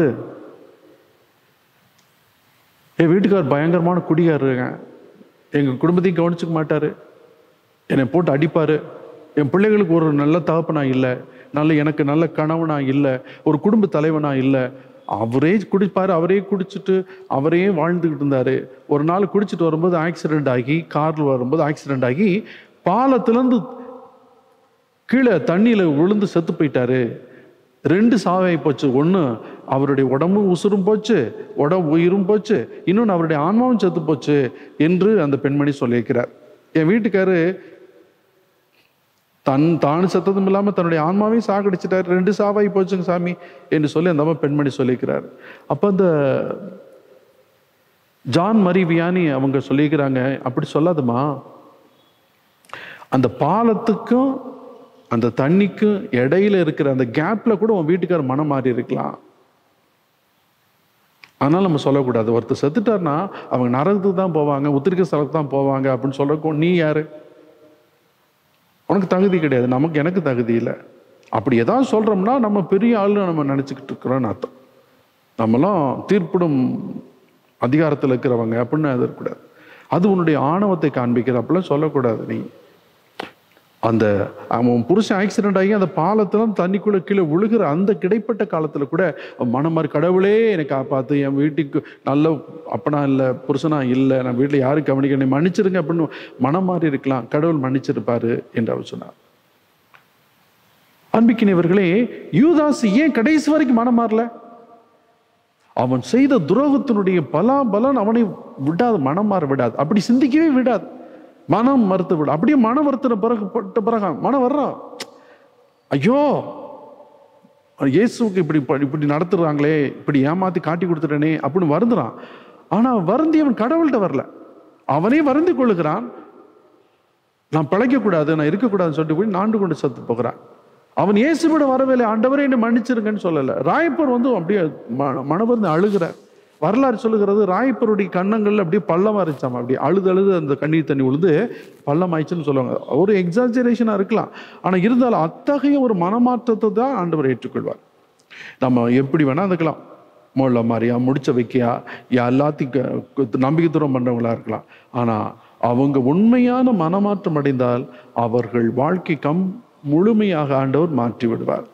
என் வீட்டுக்கார் பயங்கரமான குடிகாரருங்க எங்கள் குடும்பத்தையும் கவனிச்சுக்க மாட்டாரு என்னை போட்டு அடிப்பாரு என் பிள்ளைகளுக்கு ஒரு நல்ல தகப்பனா இல்லை நல்ல எனக்கு நல்ல கணவனா இல்லை ஒரு குடும்ப தலைவனா இல்லை அவரே குடிப்பாரு அவரே குடிச்சிட்டு அவரே வாழ்ந்துக்கிட்டு இருந்தாரு ஒரு நாள் குடிச்சிட்டு வரும்போது ஆக்சிடென்ட் ஆகி கார்ல வரும்போது ஆக்சிடென்ட் ஆகி பாலத்திலேருந்து கீழே தண்ணியில விழுந்து செத்து போயிட்டாரு ரெண்டு சாவாய் போச்சு ஒன்று அவருடைய உடம்பும் உசுரும் போச்சு உடம்பு உயிரும் போச்சு இன்னொன்று அவருடைய ஆன்மாவும் செத்து போச்சு என்று அந்த பெண்மணி சொல்லியிருக்கிறார் என் வீட்டுக்காரு தன் தான் செத்ததும் இல்லாம தன்னுடைய ஆன்மாவையும் சாகடிச்சிட்டாரு ரெண்டு சாவாகி போச்சுங்க சாமி என்று சொல்லி அந்த அம்மா பெண்மணி சொல்லிக்கிறார் அப்ப அந்த ஜான் மரி வியானி அவங்க சொல்லிக்கிறாங்க அப்படி சொல்லாதம்மா அந்த பாலத்துக்கும் அந்த தண்ணிக்கும் இடையில இருக்கிற அந்த கேப்ல கூட உன் வீட்டுக்காரர் மனம் மாறி இருக்கலாம் அதனால நம்ம சொல்லக்கூடாது ஒருத்தர் செத்துட்டார்னா அவங்க நரகத்துக்கு தான் போவாங்க உத்திரிக்க ஸ்தலத்துக்கு தான் போவாங்க அப்படின்னு சொல்றக்கும் நீ யாரு உனக்கு தகுதி கிடையாது நமக்கு எனக்கு தகுதி இல்லை அப்படி ஏதாவது சொல்றோம்னா நம்ம பெரிய ஆளு நம்ம நினைச்சுக்கிட்டு இருக்கிறோம்னு அர்த்தம் நம்மலாம் தீர்ப்பிடும் அதிகாரத்தில் இருக்கிறவங்க அப்படின்னு அது இருக்கக்கூடாது அது உன்னுடைய ஆணவத்தை காண்பிக்கிற அப்படிலாம் சொல்லக்கூடாது நீ அந்த அவன் புருஷன் ஆக்சிடென்ட் ஆகி அந்த பாலத்துல தண்ணிக்குள்ள கீழே விழுகிற அந்த கிடைப்பட்ட காலத்துல கூட அவன் மனம் மாதிரி கடவுளே என்னை காப்பாத்து என் வீட்டுக்கு நல்ல அப்பனா இல்லை புருஷனா இல்லை நான் வீட்டில் யாரும் கவனிக்க என்னை மன்னிச்சிருங்க அப்படின்னு மனம் மாறி இருக்கலாம் கடவுள் மன்னிச்சிருப்பாரு என்று அவர் சொன்னார் அன்பிக்கினவர்களே யூதாஸ் ஏன் கடைசி வரைக்கும் மனம் மாறல அவன் செய்த துரோகத்தினுடைய பலாபலன் அவனை விடாது மனம் மாற விடாது அப்படி சிந்திக்கவே விடாது மனம் மறுத்து விட அப்படியே மனம் வருத்தின பிறகு பட்ட பிறகு மனம் வர்றான் ஐயோ இயேசுக்கு இப்படி ப- இப்படி நடத்துறாங்களே இப்படி ஏமாத்தி காட்டி கொடுத்துட்டேனே அப்படின்னு வருந்துறான் ஆனா வருந்தி அவன் கடவுள்கிட்ட வரல அவனே வருந்தி கொள்ளுகிறான் நான் பிழைக்க கூடாது நான் இருக்கக்கூடாதுன்னு சொல்லிட்டு போய் நாண்டு கொண்டு செத்து போகிறான் அவன் இயேசுவிட வரவில்லை ஆண்டவரே என்னை மன்னிச்சிருங்கன்னு சொல்லல ராயப்பர் வந்து அப்படியே ம- மனவருந்து அழுகிறார் வரலாறு சொல்லுகிறது ராயப்பருடைய கண்ணங்கள்ல அப்படியே பள்ளமா இருந்துச்சாமா அப்படியே அழுது அழுது அந்த கண்ணீர் தண்ணி விழுந்து பள்ளம் ஆயிடுச்சுன்னு சொல்லுவாங்க ஒரு எக்ஸாஜரேஷனா இருக்கலாம் ஆனா இருந்தாலும் அத்தகைய ஒரு மனமாற்றத்தை தான் ஆண்டவர் ஏற்றுக்கொள்வார் நம்ம எப்படி வேணா இருக்கலாம் மோள மாதிரியா முடிச்ச வைக்கியா யா எல்லாத்தையும் க- கு- நம்பிக்கை தூரம் பண்றவங்களா இருக்கலாம் ஆனா அவங்க உண்மையான மனமாற்றம் அடைந்தால் அவர்கள் வாழ்க்கை கம் முழுமையாக ஆண்டவர் மாற்றி விடுவார்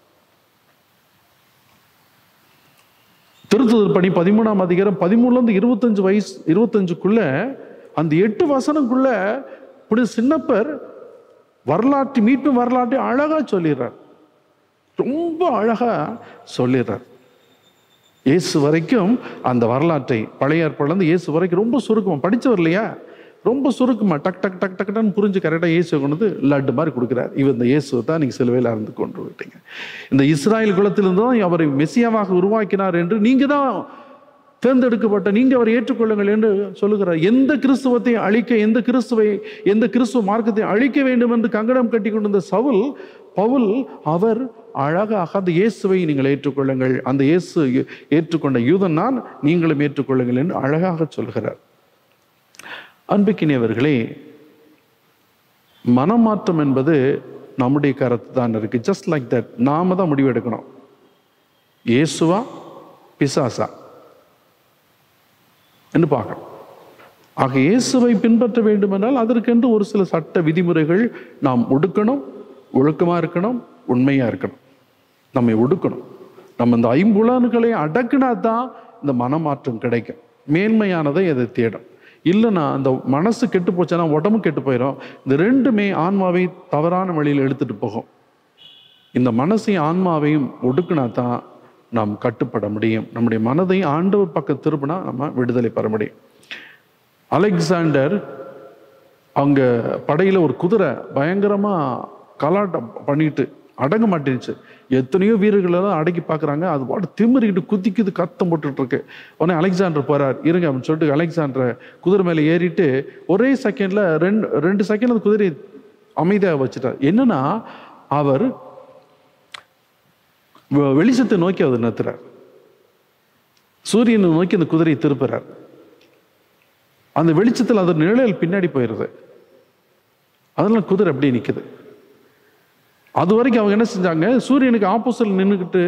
திருத்துதல் பணி பதிமூணாம் அதிகாரம் பதிமூணுல இருந்து இருபத்தஞ்சு வயசு இருபத்தஞ்சுக்குள்ள அந்த எட்டு வசனக்குள்ள இப்படி சின்னப்பர் வரலாற்று மீட்பு வரலாற்றை அழகா சொல்லிடுறார் ரொம்ப அழகா சொல்லிடுறார் இயேசு வரைக்கும் அந்த வரலாற்றை பழைய ஏற்பாடுல இருந்து இயேசு வரைக்கும் ரொம்ப சுருக்கமா படிச்சவர் இல்லையா ரொம்ப சுருக்கமா டக் டக் டக் டக் டக்னு புரிஞ்சு கரெக்டாக இயேசு கொண்டு வந்து லட்டு மாதிரி கொடுக்குறார் இவர் இந்த இயேசு தான் நீங்க சிலுவையில் அறந்து கொண்டு விட்டீங்க இந்த இஸ்ராயல் குலத்திலிருந்து தான் அவரை மெசியாவாக உருவாக்கினார் என்று நீங்க தான் தேர்ந்தெடுக்கப்பட்ட நீங்க அவரை ஏற்றுக்கொள்ளுங்கள் என்று சொல்லுகிறார் எந்த கிறிஸ்துவத்தை அழிக்க எந்த கிறிஸ்துவை எந்த கிறிஸ்துவ மார்க்கத்தை அழிக்க வேண்டும் என்று கங்கணம் கட்டி கொண்டிருந்த சவுல் பவுல் அவர் அழகாக அந்த இயேசுவை நீங்கள் ஏற்றுக்கொள்ளுங்கள் அந்த இயேசு ஏற்றுக்கொண்ட யூதன் நான் நீங்களும் ஏற்றுக்கொள்ளுங்கள் என்று அழகாக சொல்கிறார் அன்புக்கினியவர்களே மனமாற்றம் என்பது நம்முடைய கருத்து தான் இருக்கு ஜஸ்ட் லைக் தட் நாம தான் முடிவு எடுக்கணும் இயேசுவா பிசாசா என்று பார்க்கணும் ஆக இயேசுவை பின்பற்ற வேண்டுமென்றால் அதற்கென்று ஒரு சில சட்ட விதிமுறைகள் நாம் ஒடுக்கணும் ஒழுக்கமா இருக்கணும் உண்மையா இருக்கணும் நம்மை ஒடுக்கணும் நம்ம இந்த ஐம்புலன்களை அடக்குனா தான் இந்த மனமாற்றம் கிடைக்கும் மேன்மையானதை அதை தேடும் இல்லைன்னா அந்த மனசு கெட்டு போச்சுன்னா உடம்பு கெட்டு போயிடும் இந்த ரெண்டுமே ஆன்மாவை தவறான வழியில் எடுத்துட்டு போகும் இந்த மனசையும் ஆன்மாவையும் ஒடுக்குனா தான் நாம் கட்டுப்பட முடியும் நம்முடைய மனதையும் ஆண்டவர் பக்கம் திருப்பினா நம்ம விடுதலை பெற முடியும் அலெக்சாண்டர் அவங்க படையில ஒரு குதிரை பயங்கரமா கலாட்டம் பண்ணிட்டு அடங்க மாட்டேங்குச்சு எத்தனையோ வீரர்கள் எல்லாம் அடக்கி பார்க்கறாங்க அது பாட்டு திமிரிக்கிட்டு குதிக்குது கத்தம் போட்டுட்டு இருக்கு உடனே அலெக்சாண்டர் போறார் இருங்க அப்படின்னு சொல்லிட்டு அலெக்சாண்டரை குதிரை மேலே ஏறிட்டு ஒரே செகண்ட்ல ரெண்டு ரெண்டு செகண்ட் அந்த குதிரையை அமைதியாக வச்சுட்டார் என்னன்னா அவர் வெ- வெளிச்சத்தை நோக்கி அவர் நிறுத்துறார் சூரியனை நோக்கி அந்த குதிரையை திருப்புறார் அந்த வெளிச்சத்தில் அது நிழல் பின்னாடி போயிடுது அதெல்லாம் குதிரை அப்படியே நிக்குது அது வரைக்கும் அவங்க என்ன செஞ்சாங்க சூரியனுக்கு ஆப்போசிட்ல நின்றுக்கிட்டு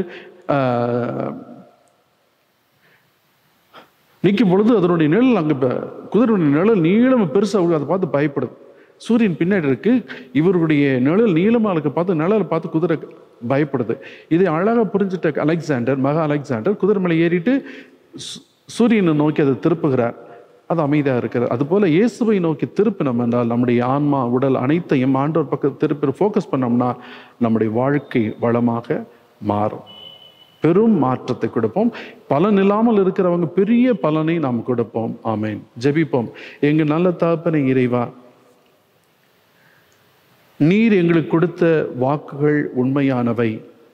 நிற்கும் பொழுது அதனுடைய நிழல் அங்கே குதிரையுடைய நிழல் நீளம் பெருசாக அதை பார்த்து பயப்படுது சூரியன் பின்னாடி இருக்கு இவருடைய நிழல் நீளமா இருக்க பார்த்து நிழலை பார்த்து குதிரை பயப்படுது இதை அழகா புரிஞ்சுட்ட அலெக்சாண்டர் மகா அலெக்சாண்டர் குதிரை மேலே ஏறிட்டு சு- சூரியனை நோக்கி அதை திருப்புகிறார் அது அமைதியாக இருக்கிறது அதுபோல இயேசுவை நோக்கி திருப்பினோம் என்றால் நம்முடைய ஆன்மா உடல் அனைத்தையும் ஆண்டவர் பக்கம் திருப்பி ஃபோக்கஸ் பண்ணோம்னா நம்முடைய வாழ்க்கை வளமாக மாறும் பெரும் மாற்றத்தை கொடுப்போம் பலன் இல்லாமல் இருக்கிறவங்க பெரிய பலனை நாம் கொடுப்போம் ஆமென் ஜெபிப்போம் எங்க நல்ல தகப்பனை இறைவா நீர் எங்களுக்கு கொடுத்த வாக்குகள் உண்மையானவை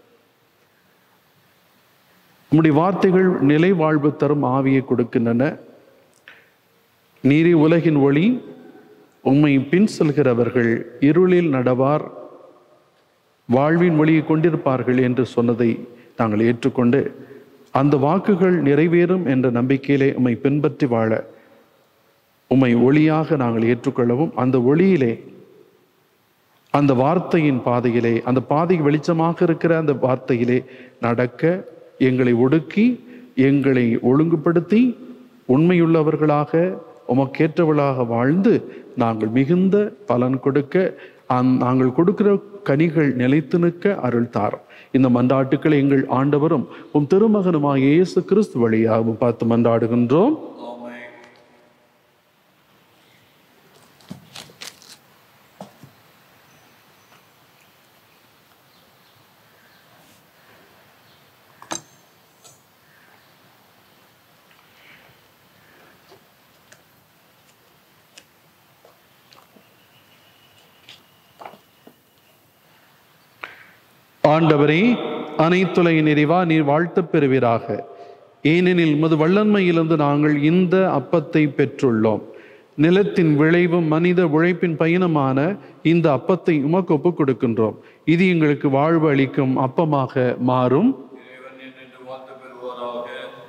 உம்முடைய வார்த்தைகள் நிலை வாழ்வு தரும் ஆவியை கொடுக்கின்றன நீரே உலகின் ஒளி உம்மை பின் செல்கிறவர்கள் இருளில் நடவார் வாழ்வின் ஒளியை கொண்டிருப்பார்கள் என்று சொன்னதை நாங்கள் ஏற்றுக்கொண்டு அந்த வாக்குகள் நிறைவேறும் என்ற நம்பிக்கையிலே உம்மை பின்பற்றி வாழ உம்மை ஒளியாக நாங்கள் ஏற்றுக்கொள்ளவும் அந்த ஒளியிலே அந்த வார்த்தையின் பாதையிலே அந்த பாதை வெளிச்சமாக இருக்கிற அந்த வார்த்தையிலே நடக்க எங்களை ஒடுக்கி எங்களை ஒழுங்குபடுத்தி உண்மையுள்ளவர்களாக உமக்கேற்றவர்களாக வாழ்ந்து நாங்கள் மிகுந்த பலன் கொடுக்க அந் நாங்கள் கொடுக்கிற கனிகள் நிலைத்து நிற்க அருள் தாரும் இந்த மன்றாட்டுக்களை எங்கள் ஆண்டவரும் உம் திருமகனுமாய் இயேசு கிறிஸ்து வழியாக பார்த்து மன்றாடுகின்றோம் ஆமென் ஆண்டவரே அனைத்துலகின் நிறைவா நீர் வாழ்த்தப் பெறுவீராக ஏனெனில் உமது வல்லன்மையிலிருந்து நாங்கள் இந்த அப்பத்தை பெற்றுள்ளோம் நிலத்தின் விளைவும் மனித உழைப்பின் பயணமான இந்த அப்பத்தை உமக்கு ஒப்புக் கொடுக்கின்றோம் இது எங்களுக்கு வாழ்வு அளிக்கும் அப்பமாக மாறும் இறைவன் என்று வாழ்த்து பெறுவாராக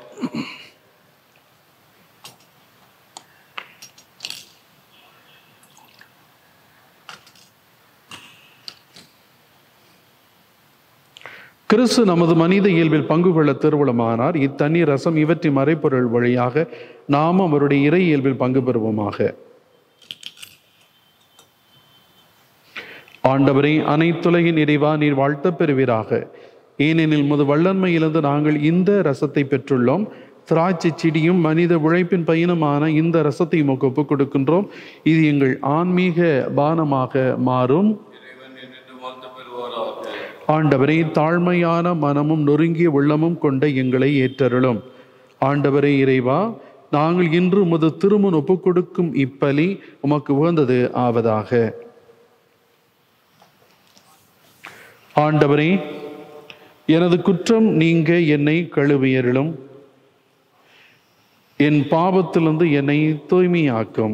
கிறிஸ்து நமது மனித இயல்பில் பங்கு கொள்ள திருவுளமானார் இத்தண்ணீர் ரசம் இவற்றின் மறைப்பொருள் வழியாக நாம் அவருடைய இறை இயல்பில் பங்கு பெறுவோமாக ஆண்டவரே அனைத்துலகின் இறைவா நீர் வாழ்த்தப் பெறுவீராக ஏனெனில் முது வல்லன்மையிலிருந்து நாங்கள் இந்த ரசத்தை பெற்றுள்ளோம் திராட்சை செடியும் மனித உழைப்பின் பயணமான இந்த ரசத்தை உமக்கு ஒப்புக் கொடுக்கின்றோம் இது எங்கள் ஆன்மீக பானமாக மாறும் இறைவன் என்று வாழ்த்து பெறுவாராக ஆண்டவரே தாழ்மையான மனமும் நொறுங்கிய உள்ளமும் கொண்ட எங்களை ஏற்றருளும் ஆண்டவரே இறைவா நாங்கள் இன்று உமது திருமுன் ஒப்புக் கொடுக்கும் இப்பலி உமக்கு உகந்தது ஆவதாக ஆண்டவரே எனது குற்றம் நீங்க என்னை கழுவியருளும் என் பாவத்திலிருந்து என்னை தூய்மையாக்கும்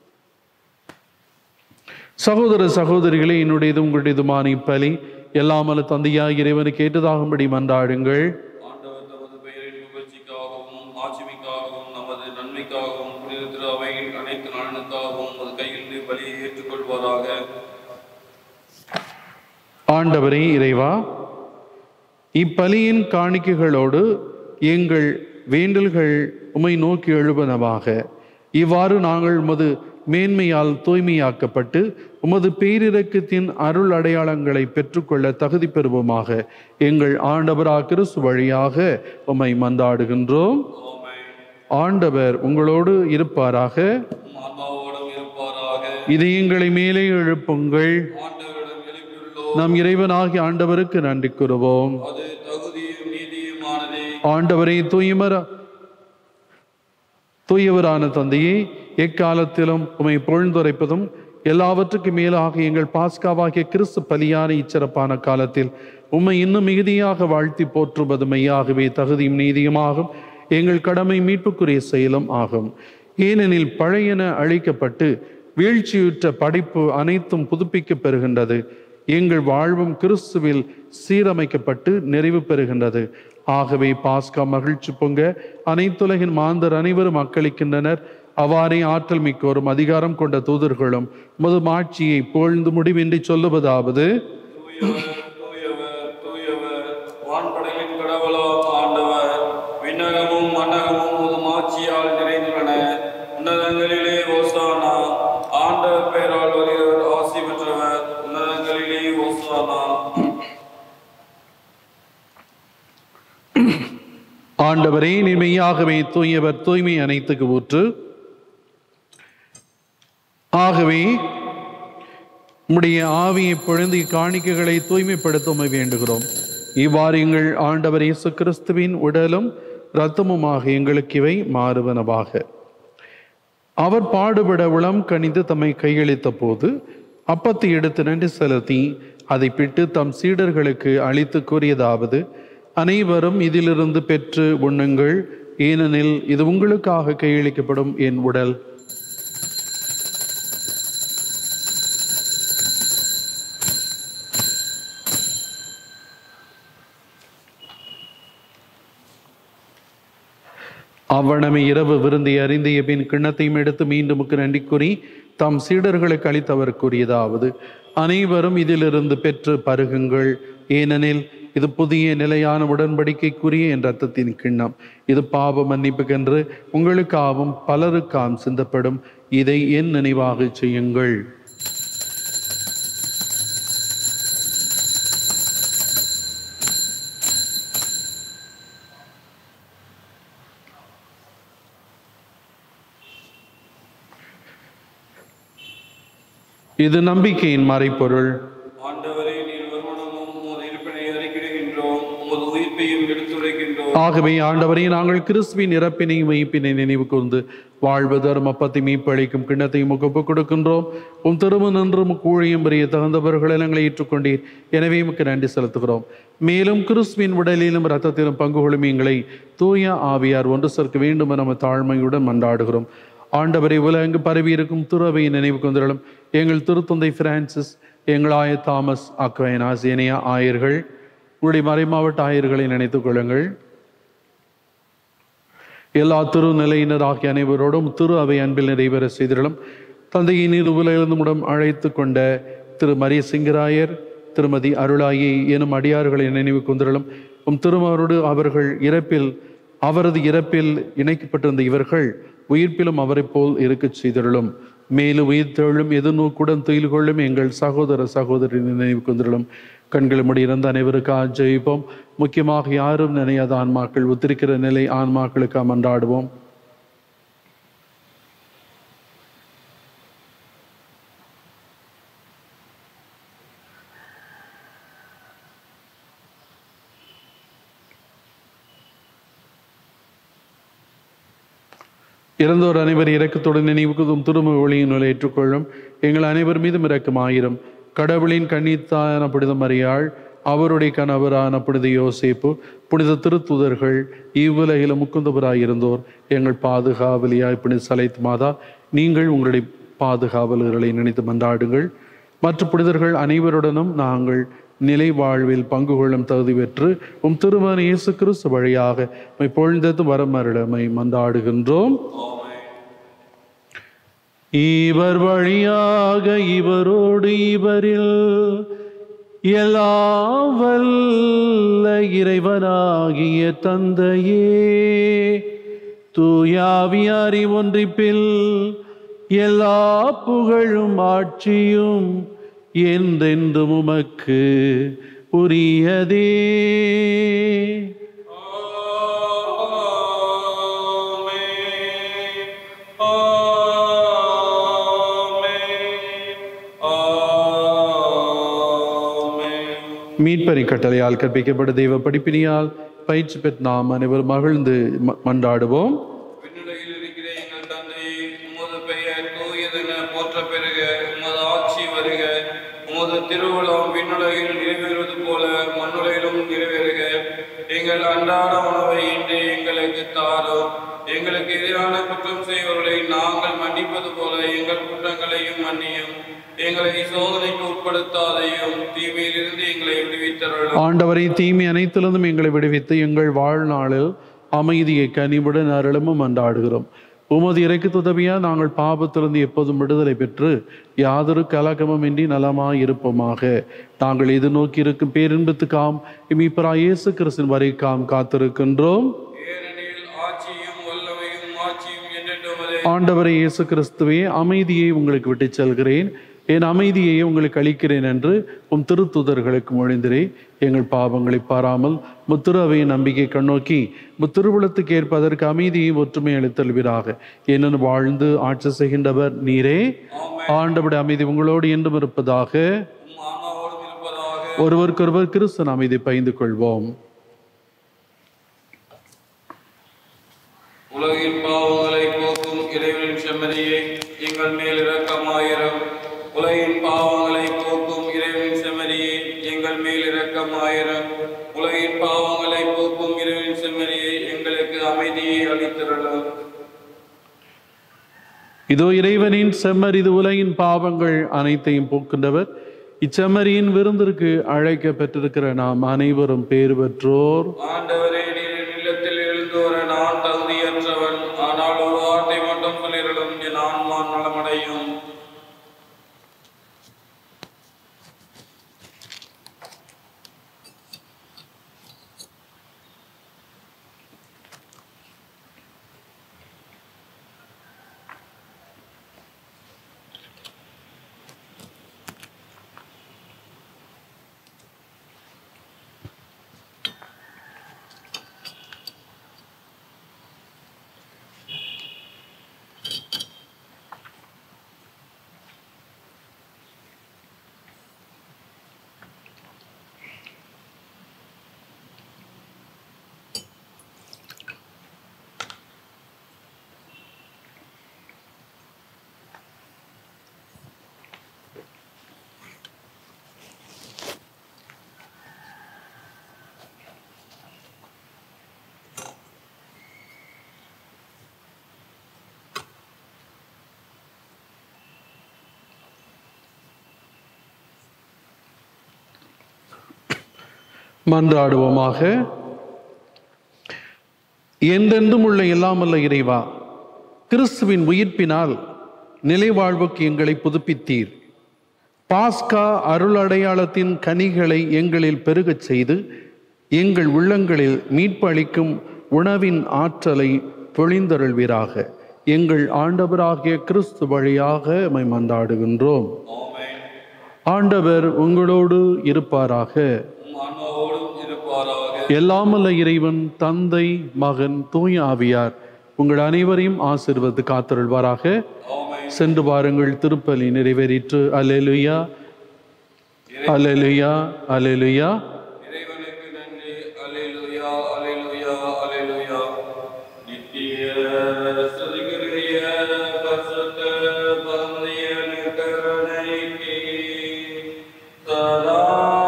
சகோதர சகோதரிகளே என்னுடையது உங்களுடையதுமான இப்பலி எல்லாமல்ல தந்தையாய் இறைவனுக்கு ஏற்றதாகும்படி மன்றாடுங்கள் ஆண்டவர் தமது பெயரின் புகழ்ச்சிக்காகவும் ஆட்சிமைக்காகவும் நமது நன்மைக்காகவும் புனித திரு அவையின் அனைத்து நலனுக்காகவும் உமது கையில் பலியை ஏற்றுக்கொள்வாராக ஆண்டவரே இறைவா இப்பலியின் காணிக்கைகளோடு எங்கள் வேண்டல்கள் உமை நோக்கி எழுபனவாக இவ்வாறு நாங்கள் உமது மேன்மையால் தூய்மையாக்கப்பட்டு உமது பேரிரக்கத்தின் அருள் அடையாளங்களை பெற்றுக்கொள்ள தகுதி பெறுவோமாக எங்கள் ஆண்டவரா கிறிஸ்து வழியாக உம்மை மன்றாடுகின்றோம் ஆமென். ஆண்டவர் உங்களோடு இருப்பாராக உம் ஆன்மாவோடும் இருப்பாராக இதயங்களை மேலே எழுப்புங்கள் ஆண்டவரிடம் எழுப்பியுள்ளோம் நம் இறைவனாகிய ஆண்டவருக்கு நன்றி கூறுவோம் அது தகுதியும் நீதியுமானதே ஆண்டவரை தூயமர தூயவரான தந்தையே எக்காலத்திலும் உமை பொழுந்துரைப்பதும் எல்லாவற்றுக்கும் மேலாக எங்கள் பாஸ்காவாகிய கிறிஸ்து பலியான இச்சிறப்பான காலத்தில் உம்மை இன்னும் மிகுதியாக வாழ்த்தி போற்றுவது மெய்யாகவே தகுதியும் நீதியுமாகும் எங்கள் கடமை மீட்புக்குரிய செயலும் ஆகும் ஏனெனில் பழையன அழிக்கப்பட்டு வீழ்ச்சியுற்ற படைப்பு அனைத்தும் புதுப்பிக்கப் பெறுகின்றது எங்கள் வாழ்வும் கிறிஸ்துவில் சீரமைக்கப்பட்டு நிறைவு பெறுகின்றது ஆகவே பாஸ்கா மகிழ்ச்சி பொங்க அனைத்துலகின் மாந்தர் அனைவரும் அக்களிக்கின்றனர் அவ்வாறே ஆற்றல் மிக்கோரும் அதிகாரம் கொண்ட தூதர்களும் முது மாட்சியை புகழ்ந்து முடிவின்றி சொல்லுவதாவது தூயவர் தூயவர் தூயவர் வான்படைகளின் கடவுளாம் ஆண்டவர் விண்ணகமும் மன்னகமும் உது மாட்சியால் நிறைந்துள்ளன உன்னதங்களிலே ஓசானா ஆண்டவர் பெயரால் வருகிறவர் ஆசி பெற்றவர் உன்னதங்களிலே ஓசானா ஆண்டவரே நிர்மையாகவே தூயவர் தூய்மை அனைத்துக்கு ஊற்று ஆகவே உம்முடைய ஆவியை பொழுந்தி காணிக்கைகளை தூய்மைப்படுத்த உம்மை வேண்டுகிறோம் இவ்வாறு எங்கள் ஆண்டவர் இயேசு கிறிஸ்துவின் உடலும் இரத்தமுமாக எங்களுக்கு இவை மாறுவனவாக அவர் பாடுபட உளம் கனிந்து தம்மை கையளித்த போது அப்பத்தை எடுத்து நன்றி செலுத்தி அதை பிட்டு தம் சீடர்களுக்கு அளித்து கூறியதாவது அனைவரும் இதிலிருந்து பெற்று உண்ணுங்கள் ஏனெனில் இது உங்களுக்காக கையளிக்கப்படும் என் உடல் அவ்வளமே இரவு விருந்தை அறிந்திய பின் கிண்ணத்தையும் எடுத்து மீண்டும் நன்றி கூறி தம் சீடர்களுக்கு அளித்தவர் கூறியதாவது அனைவரும் இதிலிருந்து பெற்று பருகுங்கள் ஏனெனில் இது புதிய நிலையான உடன்படிக்கைக்குரிய என் ரத்தத்தின் கிண்ணம் இது பாவ மன்னிப்புக்கென்று உங்களுக்காகவும் பலருக்காம் சிந்தப்படும் இதை என் நினைவாக செய்யுங்கள் இது நம்பிக்கையின் மறைப்பொருள் ஆண்டவரே நீர் வருமானமும் உமது இருப்பினை அறிக்கிடுகின்றோம் உமது உயிர்ப்பையும் எடுத்துரைக்கின்றோம் ஆகவே ஆண்டவரே நாங்கள் கிறிஸ்துவின் இறப்பினையும் மெய்ப்பினை நினைவு கூர்ந்து வாழ்வு தரும் அப்பத்தை மீப்பளிக்கும் கிண்ணத்தையும் ஒப்பு கொடுக்கின்றோம் உம் திரும்ப நின்று கூழியும் பெரிய தகுந்தவர்கள் எங்களை ஏற்றுக்கொண்டீர் எனவே உமக்கு நன்றி செலுத்துகிறோம் மேலும் கிறிஸ்துவின் உடலிலும் இரத்தத்திலும் பங்கு கொள்ளும் எங்களை தூய ஆவியார் ஒன்று சேர்க்க வேண்டும் என நம்ம தாழ்மையுடன் மன்றாடுகிறோம் ஆண்டவரை உலகெங்கு பரவி இருக்கும் துறவையை நினைவு கொண்டிருளும் எங்கள் திருத்தந்தை பிரான்சிஸ் எங்கள் ஆய தாமஸ் அக்வைனாஸ் இணைய ஆயர்கள் உங்களுடைய மறைமாவட்ட ஆயர்களை நினைத்துக் கொள்ளுங்கள் எல்லா திருநிலையினர் ஆகிய அனைவரோடும் திரு அவை அன்பில் நிறைவேற செய்திடலும் தந்தையின் நீர் உலகிலிருந்து முடம் அழைத்து கொண்ட திரு மரிய சிங்கராயர் திருமதி அருளாயி எனும் அடியார்களை நினைவு கொண்டிடலும் உம் திருமரோடு அவர்கள் இறப்பில் அவரது இறப்பில் இணைக்கப்பட்டிருந்த இவர்கள் உயிர்ப்பிலும் அவரைப் போல் இருக்கச் செய்திடலும் மேலும் உயிர் தெழும் எதிர்நோக்குடன் துயில் கொள்ளும் எங்கள் சகோதர சகோதரி நினைவு கொண்டிடலும் கண்கள் முடி இறந்த அனைவருக்காக ஜெயிப்போம் முக்கியமாக யாரும் நினையாத ஆன்மாக்கள் ஒத்திருக்கிற நிலை ஆன்மாக்களுக்கு மன்றாடுவோம் இறந்தோர் அனைவர் இரக்கத்துடன் நினைவுக்குதும் திரும்ப ஒளியின் நூலை ஏற்றுக்கொள்ளும் எங்கள் அனைவர் மீதும் இரக்கமாயிரும் கடவுளின் கண்ணித்தான புனித மரியாள் அவருடைய கணவரான புனித யோசேப்பு புனித திருத்துதர்கள் இவ்வுலகிலும் முக்குந்தவராய் இருந்தோர் எங்கள் பாதுகாவலியாய் புனித சலைத் மாதா நீங்கள் உங்களுடைய பாதுகாவலர்களை நினைத்து மன்றாடுங்கள் மற்ற புனிதர்கள் அனைவருடனும் நாங்கள் நிலை வாழ்வில் பங்கு கொள்ளும் தகுதி பெற்று உம் திருமண இயேசு கிறிஸ்து வழியாக மை பொழுந்தது வரமருளமை மன்றாடுகின்றோம் இவர் வழியாக இவரோடு இவரில் எல்லாம் வல்ல இறைவனாகிய தந்தையே தூயாவியாரி ஒன்றிப்பில் எல்லா புகழும் ஆட்சியும் என்றென்றும் உமக்கு உரியதே மீட்பரி கட்டளையால் கற்பிக்கப்பட்ட தெய்வ படிப்பினியால் பயிற்சி பெற்ற நாம் அனைவரும் மகிழ்ந்து ம- மன்றாடுவோம் விண்ணுலகில் இருக்கிற எங்கள் தந்தையே உமது பெயர் தூயதென போற்ற பெருக உமது ஆட்சி வருக உமது திருவுளம் விண்ணுலகில் நிறைவேறுவது போல மண்ணுலகிலும் நிறைவேறுக எங்கள் அன்றாட உணவை இன்று எங்களுக்கு தாரும் எங்களுக்கு எதிரான குற்றம் செய்வர்களை நாங்கள் மன்னிப்பது போல எங்கள் குற்றங்களையும் மன்னியும் எங்களை சோதனைக்கு உட்படுத்தாதையும் தீமையிலிருந்து எங்களை விடுவித்தருளும் ஆண்டவரை தீமை அனைத்திலிருந்தும் எங்களை விடுவித்து எங்கள் வாழ்நாளில் அமைதியை கனிவுடன் அருளமும் மன்றாடுகிறோம் உமது இறைக்கு உதவியா நாங்கள் பாபத்திலிருந்து எப்போதும் விடுதலை பெற்று யாதொரு கலக்கமும் இன்றி நலமாய் இருப்போமாக நாங்கள் எதிர்நோக்கி இருக்கும் பேரின்பத்துக்காம் இமிப்பரா இயேசு கிறிஸ்தின் வரைக்காம் காத்திருக்கின்றோம் ஏனெனில் ஆட்சியும் வல்லமையும் ஆட்சியும் என்றென்றும் ஆண்டவரை இயேசு கிறிஸ்துவே அமைதியை உங்களுக்கு விட்டுச் செல்கிறேன் என் அமைதியை உங்களுக்கு அளிக்கிறேன் என்று உம் திருத்துதர்களுக்கு மொழிந்திரே எங்கள் பாவங்களை பாராமல் முத்திருவையை நம்பிக்கை கண்ணோக்கி முத்திருவுளத்துக்கு ஏற்பதற்கு அமைதியை ஒற்றுமை அளித்தல்வீராக என்னென்னு வாழ்ந்து ஆட்சி செய்கின்றவர் நீரே ஆண்டவருடைய அமைதி உங்களோடு என்றும் இருப்பதாக உம் ஆன்மாவோடும் இருப்பதாக ஒருவருக்கொருவர் கிறிஸ்தன் அமைதி பகிர்ந்து கொள்வோம் உலகின் பாவங்களை போக்கும் இறைவனின் செம்மறியே எங்கள் மேல் இரக்கமாயிரம் உலகின் பாவங்களை இரக்கமாயிரும் உலகின் பாவங்களை போக்கும் இரவின் செம்மறியை எங்களுக்கு அமைதியை அளித்திரளும் இதோ இறைவனின் செம்மறிது உலகின் பாவங்கள் அனைத்தையும் போக்கின்றவர் இச்செம்மறியின் விருந்திற்கு அழைக்க பெற்றிருக்கிற நாம் அனைவரும் பேறு பெற்றோர் ஆண்டவரே நீர் இல்லத்தில் எழுந்து வர நான் தகுதியற்றவன் ஆனால் ஒரு வார்த்தை மட்டும் சொல்லிரலும் என் ஆன்மா நலமடையும் மன்றாடுவோமாக என்றென்றும் உள்ள எல்லாமல்ல இறைவா கிறிஸ்துவின் உயிர்ப்பினால் நிலைவாழ்வுக்கு எங்களை புதுப்பித்தீர் பாஸ்கா அருள் அடையாளத்தின் கனிகளை எங்களில் பெருகச் செய்து எங்கள் உள்ளங்களில் மீட்பு அளிக்கும் உணவின் ஆற்றலை பொழிந்தருள்வீராக எங்கள் ஆண்டவராகிய கிறிஸ்து வழியாக மை மன்றாடுகின்றோம் ஆமென் ஆண்டவர் உங்களோடு இருப்பாராக உம் ஆன்மாவோடும் இருப்பாராக எல்லாமல்ல இறைவன் தந்தை மகன் தூய ஆவியார் உங்கள் அனைவரையும் ஆசிர்வது காத்தருள்வாராக ஆமென் சென்று பாருங்கள் திருப்பலி நிறைவேறிற்று அல்லேலுயா அல்லேலுயா அல்லேலுயா இறைவனுக்கு நன்றி அல்லேலூயா அல்லேலூயா அல்லேலூயா நித்திய சதிகரிய பசுத்த பந்திய கருணைக்கு சதா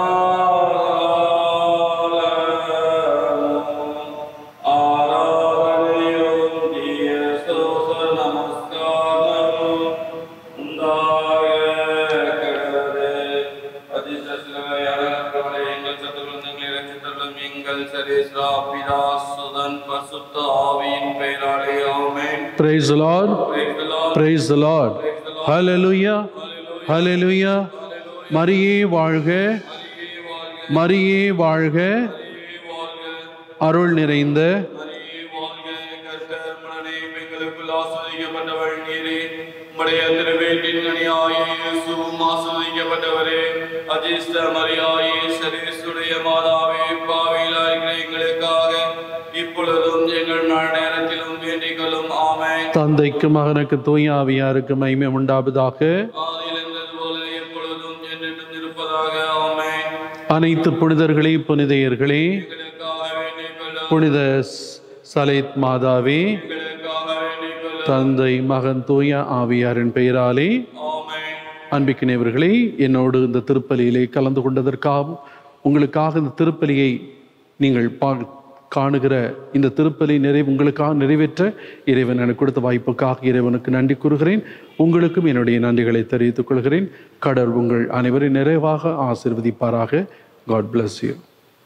ஆராதனையும் தீய சோச நமஸ்காரம் உண்டாக கிடவது அதிர்ஷ்ட சிலுவையான கவலை எங்கள் சத்துருந்தங்களை ரசித்தருளும் எங்கள் சரேஸ்வரா பிதா சுதன் பசுத்த ஆவியின் பெயராலே amen praise Lord Praise the Lord. Praise the Lord hallelujah hallelujah மரியே வாழ்க மரியே வாழ்க அருள் நிறைந்த மரியே வாழ்க, கர்த்தர் மனனே பெண்களுக்குள் ஆசீர்வதிக்கப்பட்டவள் நீரே. உம்முடைய திருவேற்றின் கனியாயே இயேசுவும் ஆசீர்வதிக்கப்பட்டவரே. அதிர்ஷ்ட மரியாயே, சரீசுடைய மாதாவே, பாவிகளாகிய எங்களுக்காக இப்பொழுதும் எங்கள் மரண நேரத்திலும் வேண்டிக் கொள்ளும் ஆமென் தந்தைக்கு மகனுக்கு தூய ஆவியாருக்கு மகிமை உண்டாவதாக ஆதியில் இருந்தது போல எப்பொழுதும் என்றென்றும் இருப்பதாக ஆமென் அனைத்து புனிதர்களே புனிதையர்களே எங்களுக்காக வேண்டிக் கொள்ளும் புனித ஸ்- சலேத் மாதாவே எங்களுக்காக வேண்டிக் கொள்ளும் தந்தை மகன் தூய ஆவியாரின் பெயராலே ஆமென் அன்பிக்கினவர்களே என்னோடு இந்த திருப்பலியிலே கலந்து கொண்டதற்காகவும் உங்களுக்காக இந்த திருப்பலியை நீங்கள் பா காணுகிற இந்த திருப்பலி நிறை உங்களுக்காக நிறைவேற்ற இறைவன் எனக்கு கொடுத்த வாய்ப்புக்காக இறைவனுக்கு நன்றி கூறுகிறேன் உங்களுக்கும் என்னுடைய நன்றிகளை தெரிவித்துக் கொள்கிறேன் கடவுள் உங்கள் அனைவரையும் நிறைவாக ஆசிர்வதிப்பாராக காட் bless you